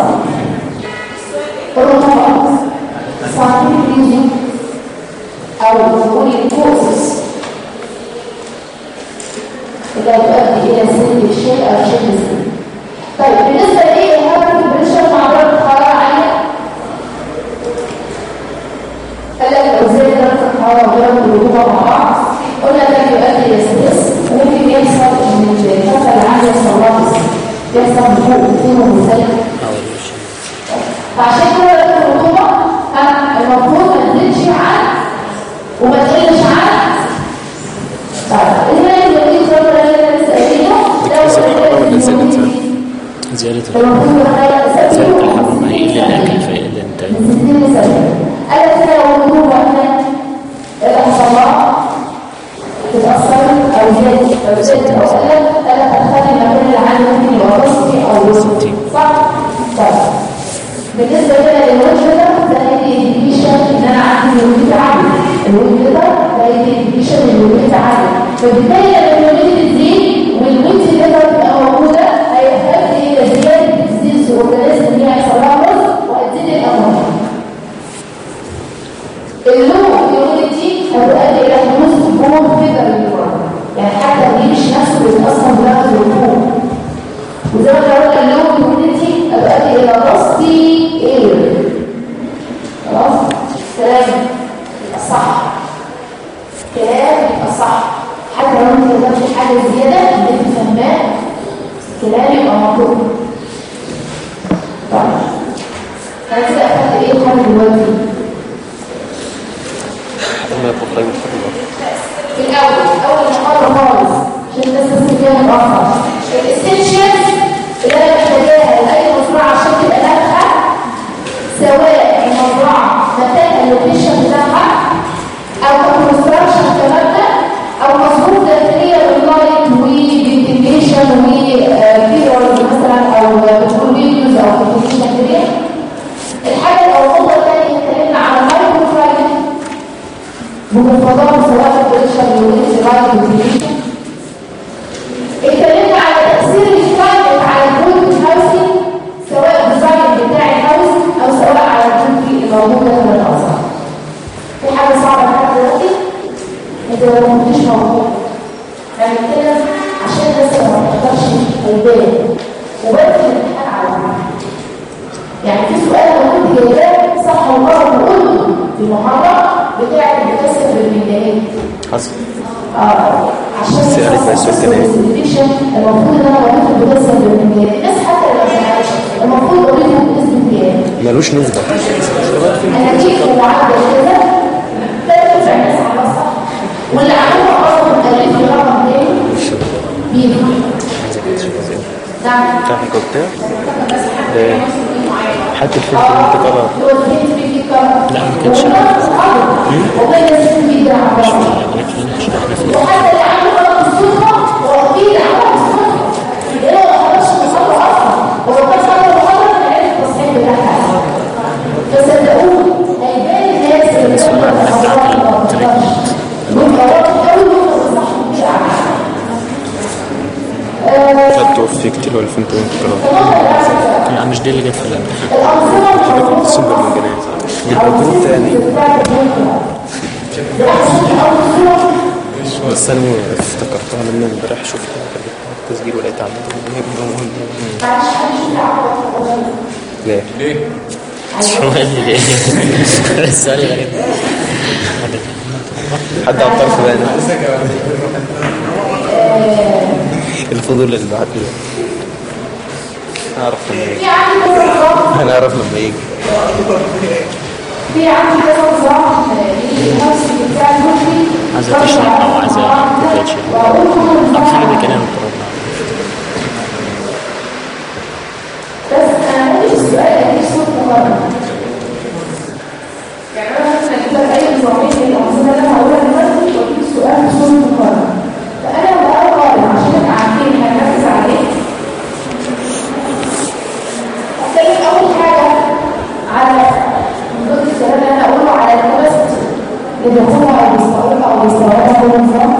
الرطوبات scientific reason او نقول الكوزس اللي هتؤدي الى سلب الشيء او شبه السلب طيب بالنسبه لايه الهارت بريشر مع درجه حراره عاليه قال لك لو زاد درجه الحراره ودرجه الرطوبه مع بعض قلنا ده بيؤدي الى ستريس وممكن يحصل ان الفتره اللي عندها يحصل لها يحصل نفوق فيه مختلف فعشان كده درجه الرطوبه المفروض ما تزيدش عن وما تقلش عن طيب اذا اللي دي الفتره اللي انا لسه قايلها ده زيادة المفروض يتغير زيادة الحرارة هيقل الأكل فيقل الإنتاج ألا كده لو الرطوبة هنا الحصلات تتأثر أو زادت أو زادت أو قلت ألا تختلف المكان اللي عنده ممكن يبقى رصدي أو رصدي صح؟ طيب بالنسبة كده للوجه ده ده هيدي انديكيشن ان انا عندي الوجود عالي الوجه ده ده هيدي انديكيشن ان الوجود عالي فبالتالي لما الوجود تزيد والوجه اللي تبقى موجودة هيؤدي الى زيادة الديزيز اورجانيزم ان هي يحصل لها رصد وهتزيد الامراض اللو immunity هتؤدي الى حدوث بور فيجر للمرض يعني حتى الجيش نفسه بيتاثر بدرجه الرطوبه وزي ما قلنا اللو immunity هتؤدي الى رصدي اير خلاص كلام يبقى صح كلام يبقى صح حتى لو انت كتبت حاجه زياده انت فهمان كلام يبقى مطلوب طيب انا كده اخدت ايه لحد دلوقتي أما يبقى قيمة الحرارة في الأول أول محاضرة خالص عشان الناس تسمع فيها متأخر الاسينشالز اللي أنا محتاجاها لأي مزرعة عشان تبقى ناجحة سواء المزرعة مكان اللوكيشن بتاعها أو كونستراكشن كمبنى أو مظبوط داخليا باللايت وفنتيليشن وفيرز مثلا أو بتكون فيديوز أو فنتيليشن داخليا الحاجة الأول الثانية اتكلمنا على مايكرو فرايدنج بمفردات سواء البريشر والإنس رايت والديليشن اتكلمنا على تأثير الكلايمت على الفود هاوسنج سواء الديزاين بتاع الهاوس أو سواء على الفود الموجودة في الأوساط في حاجة صعبة لحد دلوقتي انت لو ما كنتش موجود هنتكلم عشان الناس ما تقدرش البال وبدأ الامتحان على بعض يعني في سؤال انا كنت جايباه صح وغلط وقلته في المحاضره بتاعت بتكسر بالميزانيه حصل اه عشان بس يا ريت ما يسوي كده يعني. الديفيشن المفروض ان انا بكتب بكسر بالميزانيه الناس حتى لو ما سمعتش المفروض اضيفه باسم كام ملوش نسبة انا جيت ومعدل كده لا تنفع الناس على الصح واللي عملها اصلا مؤلف لي رقم تاني مين؟ نعم تعرف كوكتيل ده حتى الفيلم اللي انت قرأ هو الفيلم في كام لا ما كانش وبين السن بيدعم وحتى اللي عنده غلط الصدفة هو أكيد عمل الصدفة لأنه ما خرجش من صدره أصلا هو كان صدره غلط من عين التصحيح بتاعها فصدقوه هيبان الناس اللي كانوا بيتصوروا ما بتقدرش ويبقى واضح قوي إنه الصح مش أعلى خدته في كتير ولا فهمت وانت قرأ يعني مش دي اللي جت في الامتحان الأنظمة الموجودة سوبر من جنيه دي البطول تاني بس انا افتكرتها لما امبارح شفتها كان تسجيل ولقيت عمال ليه؟ ليه؟ السؤال غريب حد على الطرف بقى الفضول اللي بعد كده هعرف لما يجي هنعرف لما يجي في عندي كذا نظام الهاوس بتاع المخي عايزة تشرب أو عايزة كوباية شاي واقول كل أو نظام حاجة زي كده نقربنا بس انا عندي السؤال اكيد صوت مقارنه يعني انا مثلا اجيب لك اي نظامين من الانظمه اللي انا هقولها دلوقتي واجيب سؤال بصوت مقارنه فانا بقى قارن عشان نبقى عارفين هنركز عليه هتكلم اول حاجه على من ضمن الكلام اللي انا هقوله على الكباستي اللي بياخدها او بيستوعبها او بيستوعبها كل نظام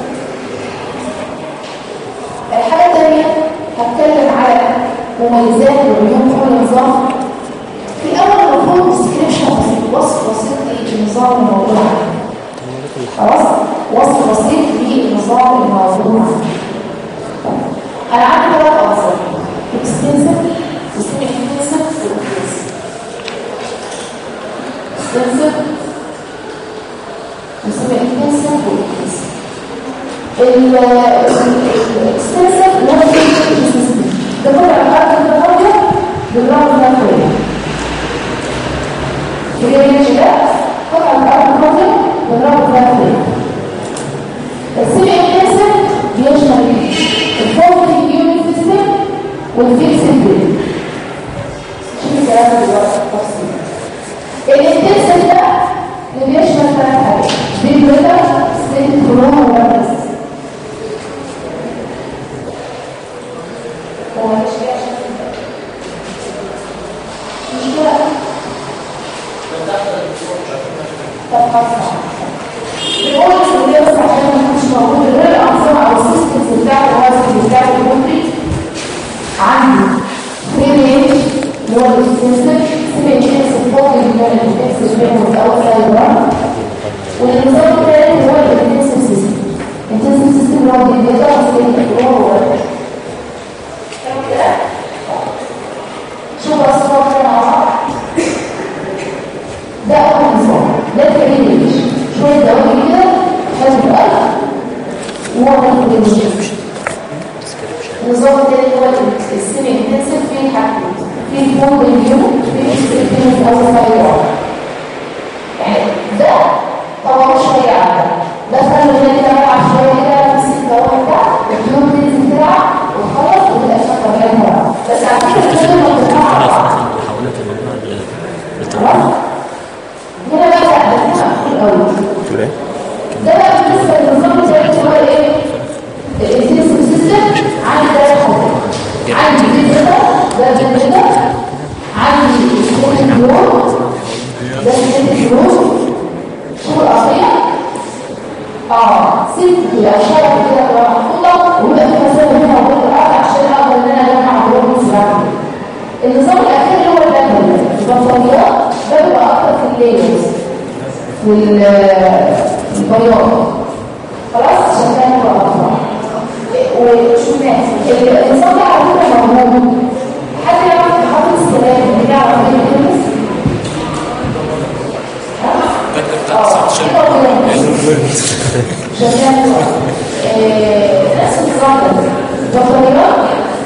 الحاجة الثانية هتكلم على مميزات وعيوب كل نظام في أول المفروض ديسكريبشن بسيط وصف بسيط للنظام الموضوع خلاص وصف بسيط للنظام الموضوع أنا عندي ثلاث أنظمة اكستنسيف وسيمي اكستنسيف واكستنسيف اكستنسيف وسيمي اكستنسيف واكستنسيف الاكستنسيف اللي هو السيستم ده كل الارض المتفاضله بالرغم من الفرق في الرينج ده كل الارض المتفاضله بالرغم من الفرق السيمي اكستنسيف بيشمل الفوق يونت سيستم والفيكس بيل شوف الكلام ده دلوقتي تفصيل الانتنسيف ده اللي بيشمل ثلاث حاجات بيج ويتر ستيت كلوم ووركس هو مش كده مش كده طب خلاص بنقول السورية بس عشان ما يكونش موجود غير الأنظمة أو السيستمز بتاعت الوزن بتاعت الكونتري عندي فري رينج اللي هو الاكستنسيف سيمي اكستنسيف فوق اليونت اكس بينهم أو سايبر والنظام الثالث هو الانتنسيف سيستم الانتنسيف سيستم اللي هو بيقدر يستخدم هو شوف الصور كده مع بعض ده اول نظام ده الكريميش شويه دوائر كده حلو القلب وهو ده الكريميش النظام الثاني هو السيمي انتنسيف فيه حاجتين فيه فوق اليوم فيه اكستنسيف او سايبر يعني ده طور شويه عن ده ده خلي بالك كده مع شويه كده نفس الدواء بتاع اليوم تنزل تلعب وخلاص وتبقى شاطره بيها بس على فكره كده ما بتتعب أنا في محاولات الموضوع للتنمية هنا بقى لا ده هنا مقفول قوي تقول ايه؟ ده بقى بالنسبه للنظام الثالث هو ايه؟ الانتنسيف سيستم عندي ثلاث حاجات عندي فيزيكال ده فيزيكال عندي سكون بلو ده سكون بلو شو الأصلية؟ اه ست الأشياء كده تبقى محفوظة ويبقى في مسافة بينها وبين الأرض عشان أقدر إن أنا أجمع بلوك سرعة النظام الأخير اللي هو البطاريات البطاريات ده بيبقى أكتر في الليلز والبياض خلاص عشان كده بيبقى أكتر وشو الناس النظام ده على فكرة موجود حد يعرف يحط السلام اللي يعرف يلبس شغال نفس النظام ده بطاريات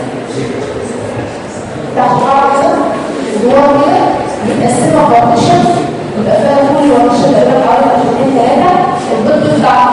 تحت بعض كده جوه كده متقسمه بارتيشن يبقى فيها كل بارتيشن تقريبا حوالي 2 3 الضد بتاع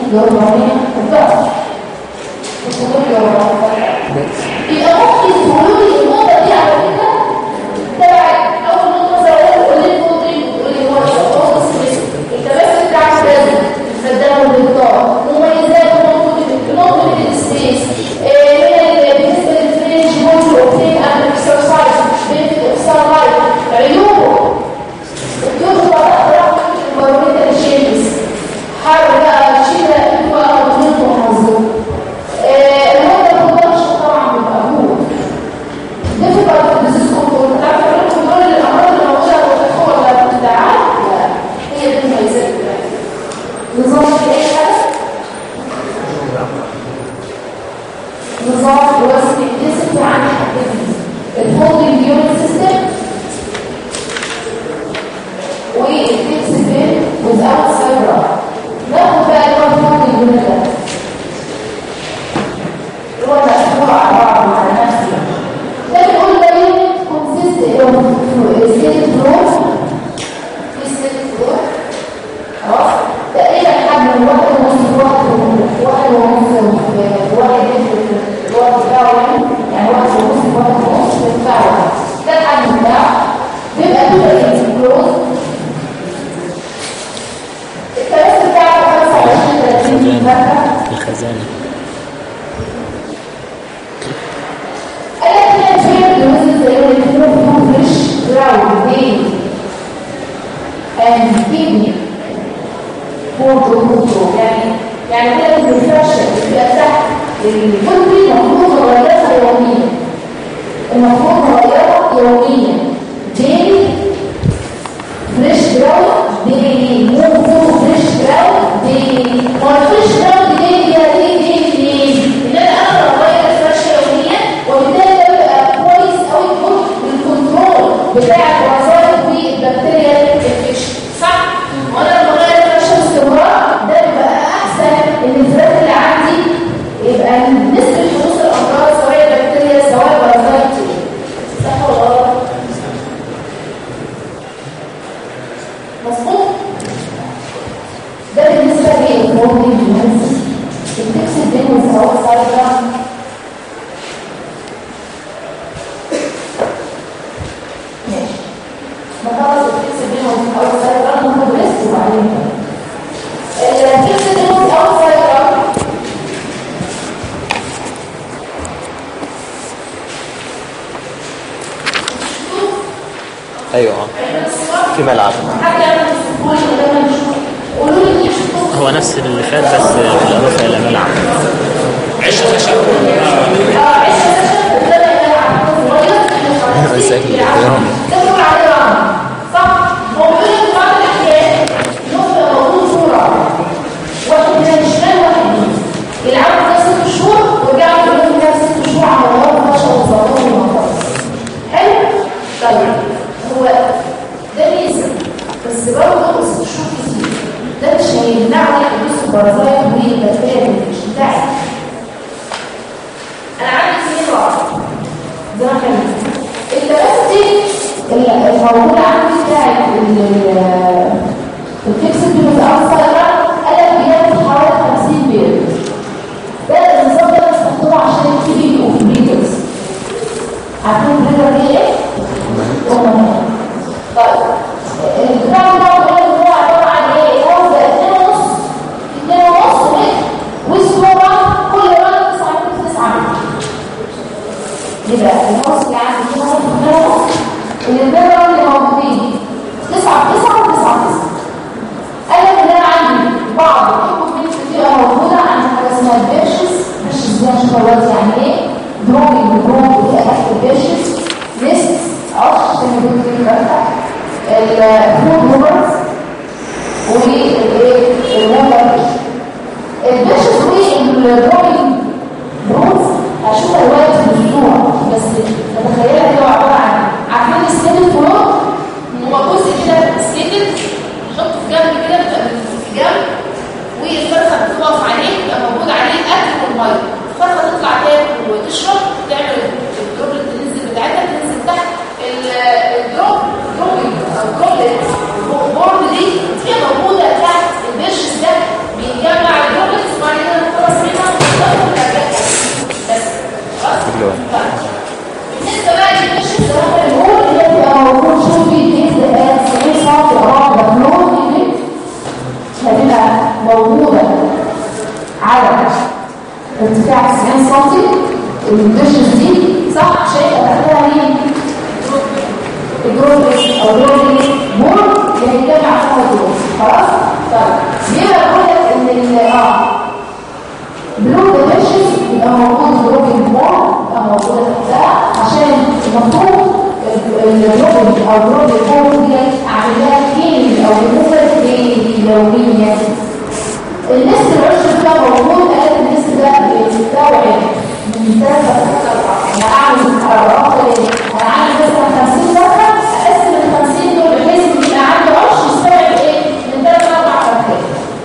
400 وضعف الخطوط ل 400 يبقى ممكن تقولوا لي النقطه دي على فكره تبع اول نقطه زي تقول لي فوتي وتقول لي هو الفوتو سبيس التماسك بتاعته لازم تستخدمه بالطاقه مميزات نقطه نقطه السبيس هنا بالنسبه للفرنج ممكن اوبتين اند اكسرسايز بنفيت اوف سان لايت عيوبه الجزء بقى البارومتر الشمس حر بقى شتاء هو مظبوط ومحظوظ المده ما تقدرش طبعا بيبقى هو difficult disease control تعرف الكنترول للامراض الموجوده والتخوف ولا الابتداعات هي دي المميزات بتاعتها نظام ايه حاجه نظام وزن الجسم عن حاجتين الفولدنج يونت سيستم والفيكس بين without سيرفر ناخد بقى اللي هو الفولدنج يونت ده اللي هو مشروع على بعض مع نفسي ده بيقول ده يونت consist of state floor في state floor خلاص تقريبا حجم واحد ونص واحد واحد ونص واحد الوقت بتاعه يعني يعني واحد ونص واحد ونص بتاعه ده الحجم بتاعه بيبقى كده كلوز الكراسي بتاعته 25 30 متر الخزانة قال لك هنا شويه الوزن زي اللي بيكونوا فريش جراوند دي and kidney برضه برضه يعني يعني كده الريفرشن اللي تحت الكتري المفروض نغيرها يوميا المفروض نغيرها يوميا ديلي فريش جراوند ديلي مو مو فريش جراوند ديلي ما الفريش جراوند ديلي ده دي دي دي ان انا اقدر اغير الفرشه يوميا وبالتالي ده بيبقى كويس قوي بالكنترول بتاع الوظائف والبكتيريا الانفكشن صح؟ وانا لما اغير الفرشه باستمرار ده بيبقى احسن ان الفراخ اللي عندي يبقى نسبه حدوث الامراض سواء بكتيريا سواء بارازايت صح ولا غلط؟ مظبوط؟ ده بالنسبه للموضوع الجنسي التكس بين والسواء سايبر ماشي نخلص التكس بين والسواء سايبر ناخد ريست وبعدين التكس بين والسواء سايبر ايوه اه في ملعب حد يعمل السكون ولا نشوف قولوا لي دي شفتوه هو نفس اللي فات بس بالإضافة إلى ملعب اه عيش خشب ابتدى يلعب صغير ازاي كده ده بيقول عليه رعب صح هو بيقول لك بعض الاحيان نقطه موجود صوره واحد من الشمال واحد من يلعبوا فيها ست شهور ويرجعوا يقولوا فيها ست شهور على مدار 12 و17 المنطقه حلو طيب هو ده ميزه بس برضه ست شهور كتير ده مش هيمنعني حدوث البرازيل والبكتيريا بتاعي انا عندي اثنين رعب زي ما كان التأثير الموجود عندي بتاعت الفيكس بيبقى أكثر قلب بياخد حوالي 50 بير ده النظام ده بستخدمه عشان الكيبي اوف بريدرز عارفين بريدر دي ايه؟ أمهات طيب البتاع ده بيقول ان هو عبارة عن ايه؟ هو زي 2 ونص 2 ونص متر وسكوبا كل مرة 9 متر 9 متر يبقى النص اللي عندي هنا هنا نص والانترنال اللي موجودين 9 9 و 9 9 قال لك ان انا عندي بعض الكومنتس بتبقى موجوده عند حاجه اسمها البيرشز بيرشز دي هنشوفها دلوقتي يعني ايه دروبنج دروب ودي تحت البيرشز ليست عرفش عشان يكون في الكارتة الفود نمبرز والايه النمبر البيرشز والدروبنج دروبز هشوفها دلوقتي بالصورة بس تتخيلها كده عبارة عن عارفين السيدل فلور هو جزء كده سيدل نحطه في جنب كده بيبقى في جنب والفرخة بتقف عليه بيبقى موجود عليه الأكل والمية الفرخة تطلع تاكل وتشرب تعمل الدروب اللي تنزل بتاعتها تنزل تحت الدروب دروبنج أو دروبلت بورد دي بتبقى موجودة تحت البيرشز ده بيجمع الدروبلت موجودة على ارتفاع 90 سم الدشز دي صح شايفة تحتها مين؟ الجروبس او الجروبس بول اللي هيتجمع فيها الجروبس خلاص؟ طيب بيبقى بقول لك ان ال اه بلو ديفيشنز يبقى موجود جروبين بول يبقى موجودة تحتها عشان المفروض الجروبين او جروبين بول دي عمليات كيمي او ريموفر يوميا الناس العشر ده موجود قال الناس ده بيستوعب من ثلاثة أنا أعمل قرارات أنا عندي مثلا 50 درجة أقسم ال 50 دول بحيث إن يبقى عندي عشر يستوعب إيه؟ من ثلاث أربع فرقات.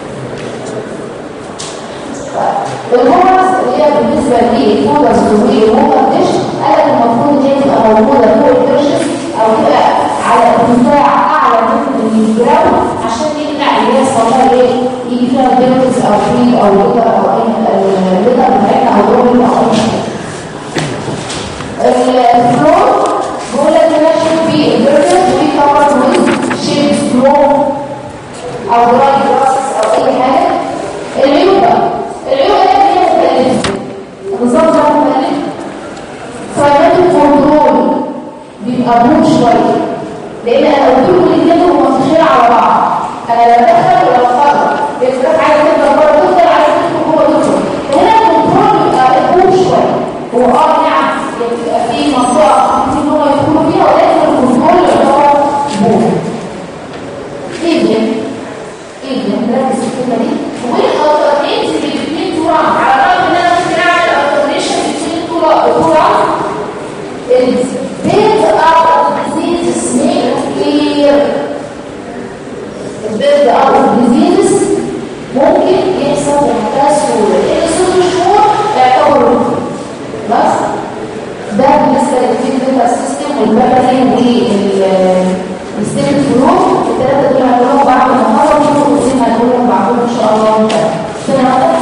الهورس اللي هي بالنسبة للفودرز والهومر ديش قال المفروض إن هي تبقى موجودة فوق الديشز أو تبقى على ارتفاع أعلى من الجراوند عشان يمنع اللي هي صلاة إيه؟ يجي فيها بيرتس أو فيل أو ليتر أو أي الليتر بتاعتنا أو روبل أو أي حاجة. الفلور بقول لك هنا شوف في البيرتس وفي كفر ويز شيب سلو أو دراي جراسس أو أي حاجة. العيوبة العيوبة دي هي مختلفة النظام ده مختلف فايدات الكنترول بيبقى بروح شوية لان انا قلت لكم الاثنين هم مفتوحين على بعض انا لا بدخل ولا بخرج الفراخ عايزه تفضل بره تفضل عايزه تدخل جوه تدخل فهنا الكنترول بيبقى بروح شويه هو اه نعم بيبقى في منطقه ممكن هم يدخلوا فيها ولكن الكنترول يعتبر بوح ايفن ايفن نركز في الكلمه دي والالترنيتيف الاثنين توران على الرغم ان انا ممكن اعمل الترنيشن بين توران is build up of diseases make clear build up of diseases ممكن يحصل بمنتهى السهولة لأن ست شهور يعتبروا بس ده بالنسبة للفيد داتا سيستم والبابلين والستيل فلو الثلاثة دول هنقولهم بعد المحاضرة ونقول قسم هنقولهم بعدهم إن شاء الله سنة واحدة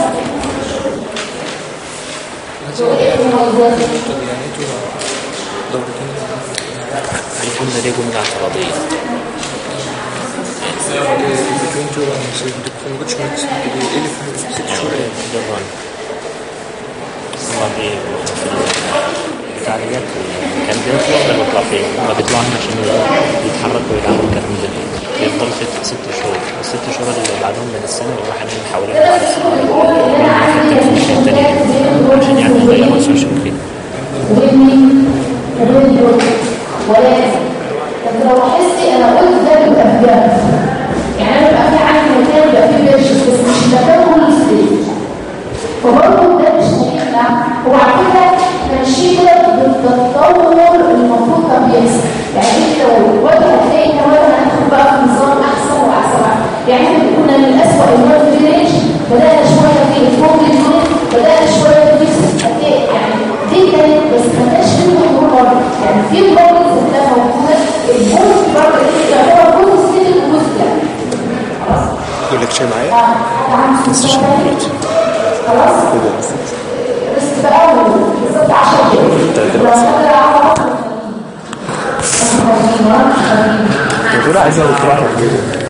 الجملة دي جملة اعتراضية between two runs from which makes the elephant six short جران هما بي بتعليقات كان بيطلع ولا بيطلع فين؟ هما بيطلعوا هنا عشان يتحركوا ويلعبوا كلام زي بيفضلوا ست ست شهور الست شهور اللي بعدهم من السنة بيروحوا حاليا حوالين بعد السنة عشان يعني يضيعوا 25 كده ولكن طب لو لاحظتي انا قلت ده بيبقى بجد يعني انا بيبقى في عندي مكان بيبقى فيه بيرشز بس مش مكان كل ستيج فبرضه ده مش مهمة هو على فكرة ماشيين كده بالتطور المفروض كان بيحصل يعني انت لو وقت هتلاقي كمان هندخل بقى في نظام احسن واحسن يعني احنا كنا من الاسوء الوقت فيليج بدأنا شوية في الفوق اليونت بدأنا شوية في هتلاقي يعني دي كانت بس ما كانش في ظهور برضه يعني في برضه ده موجودة البوست برضه اللي يعتبر جزء سن وجزء لا خلاص يقول لك شيء معايا اه تعالى بس عشان دلوقتي خلاص كده بس بس بقى بالظبط 10 دقايق لو قدر على دول عايزه تروح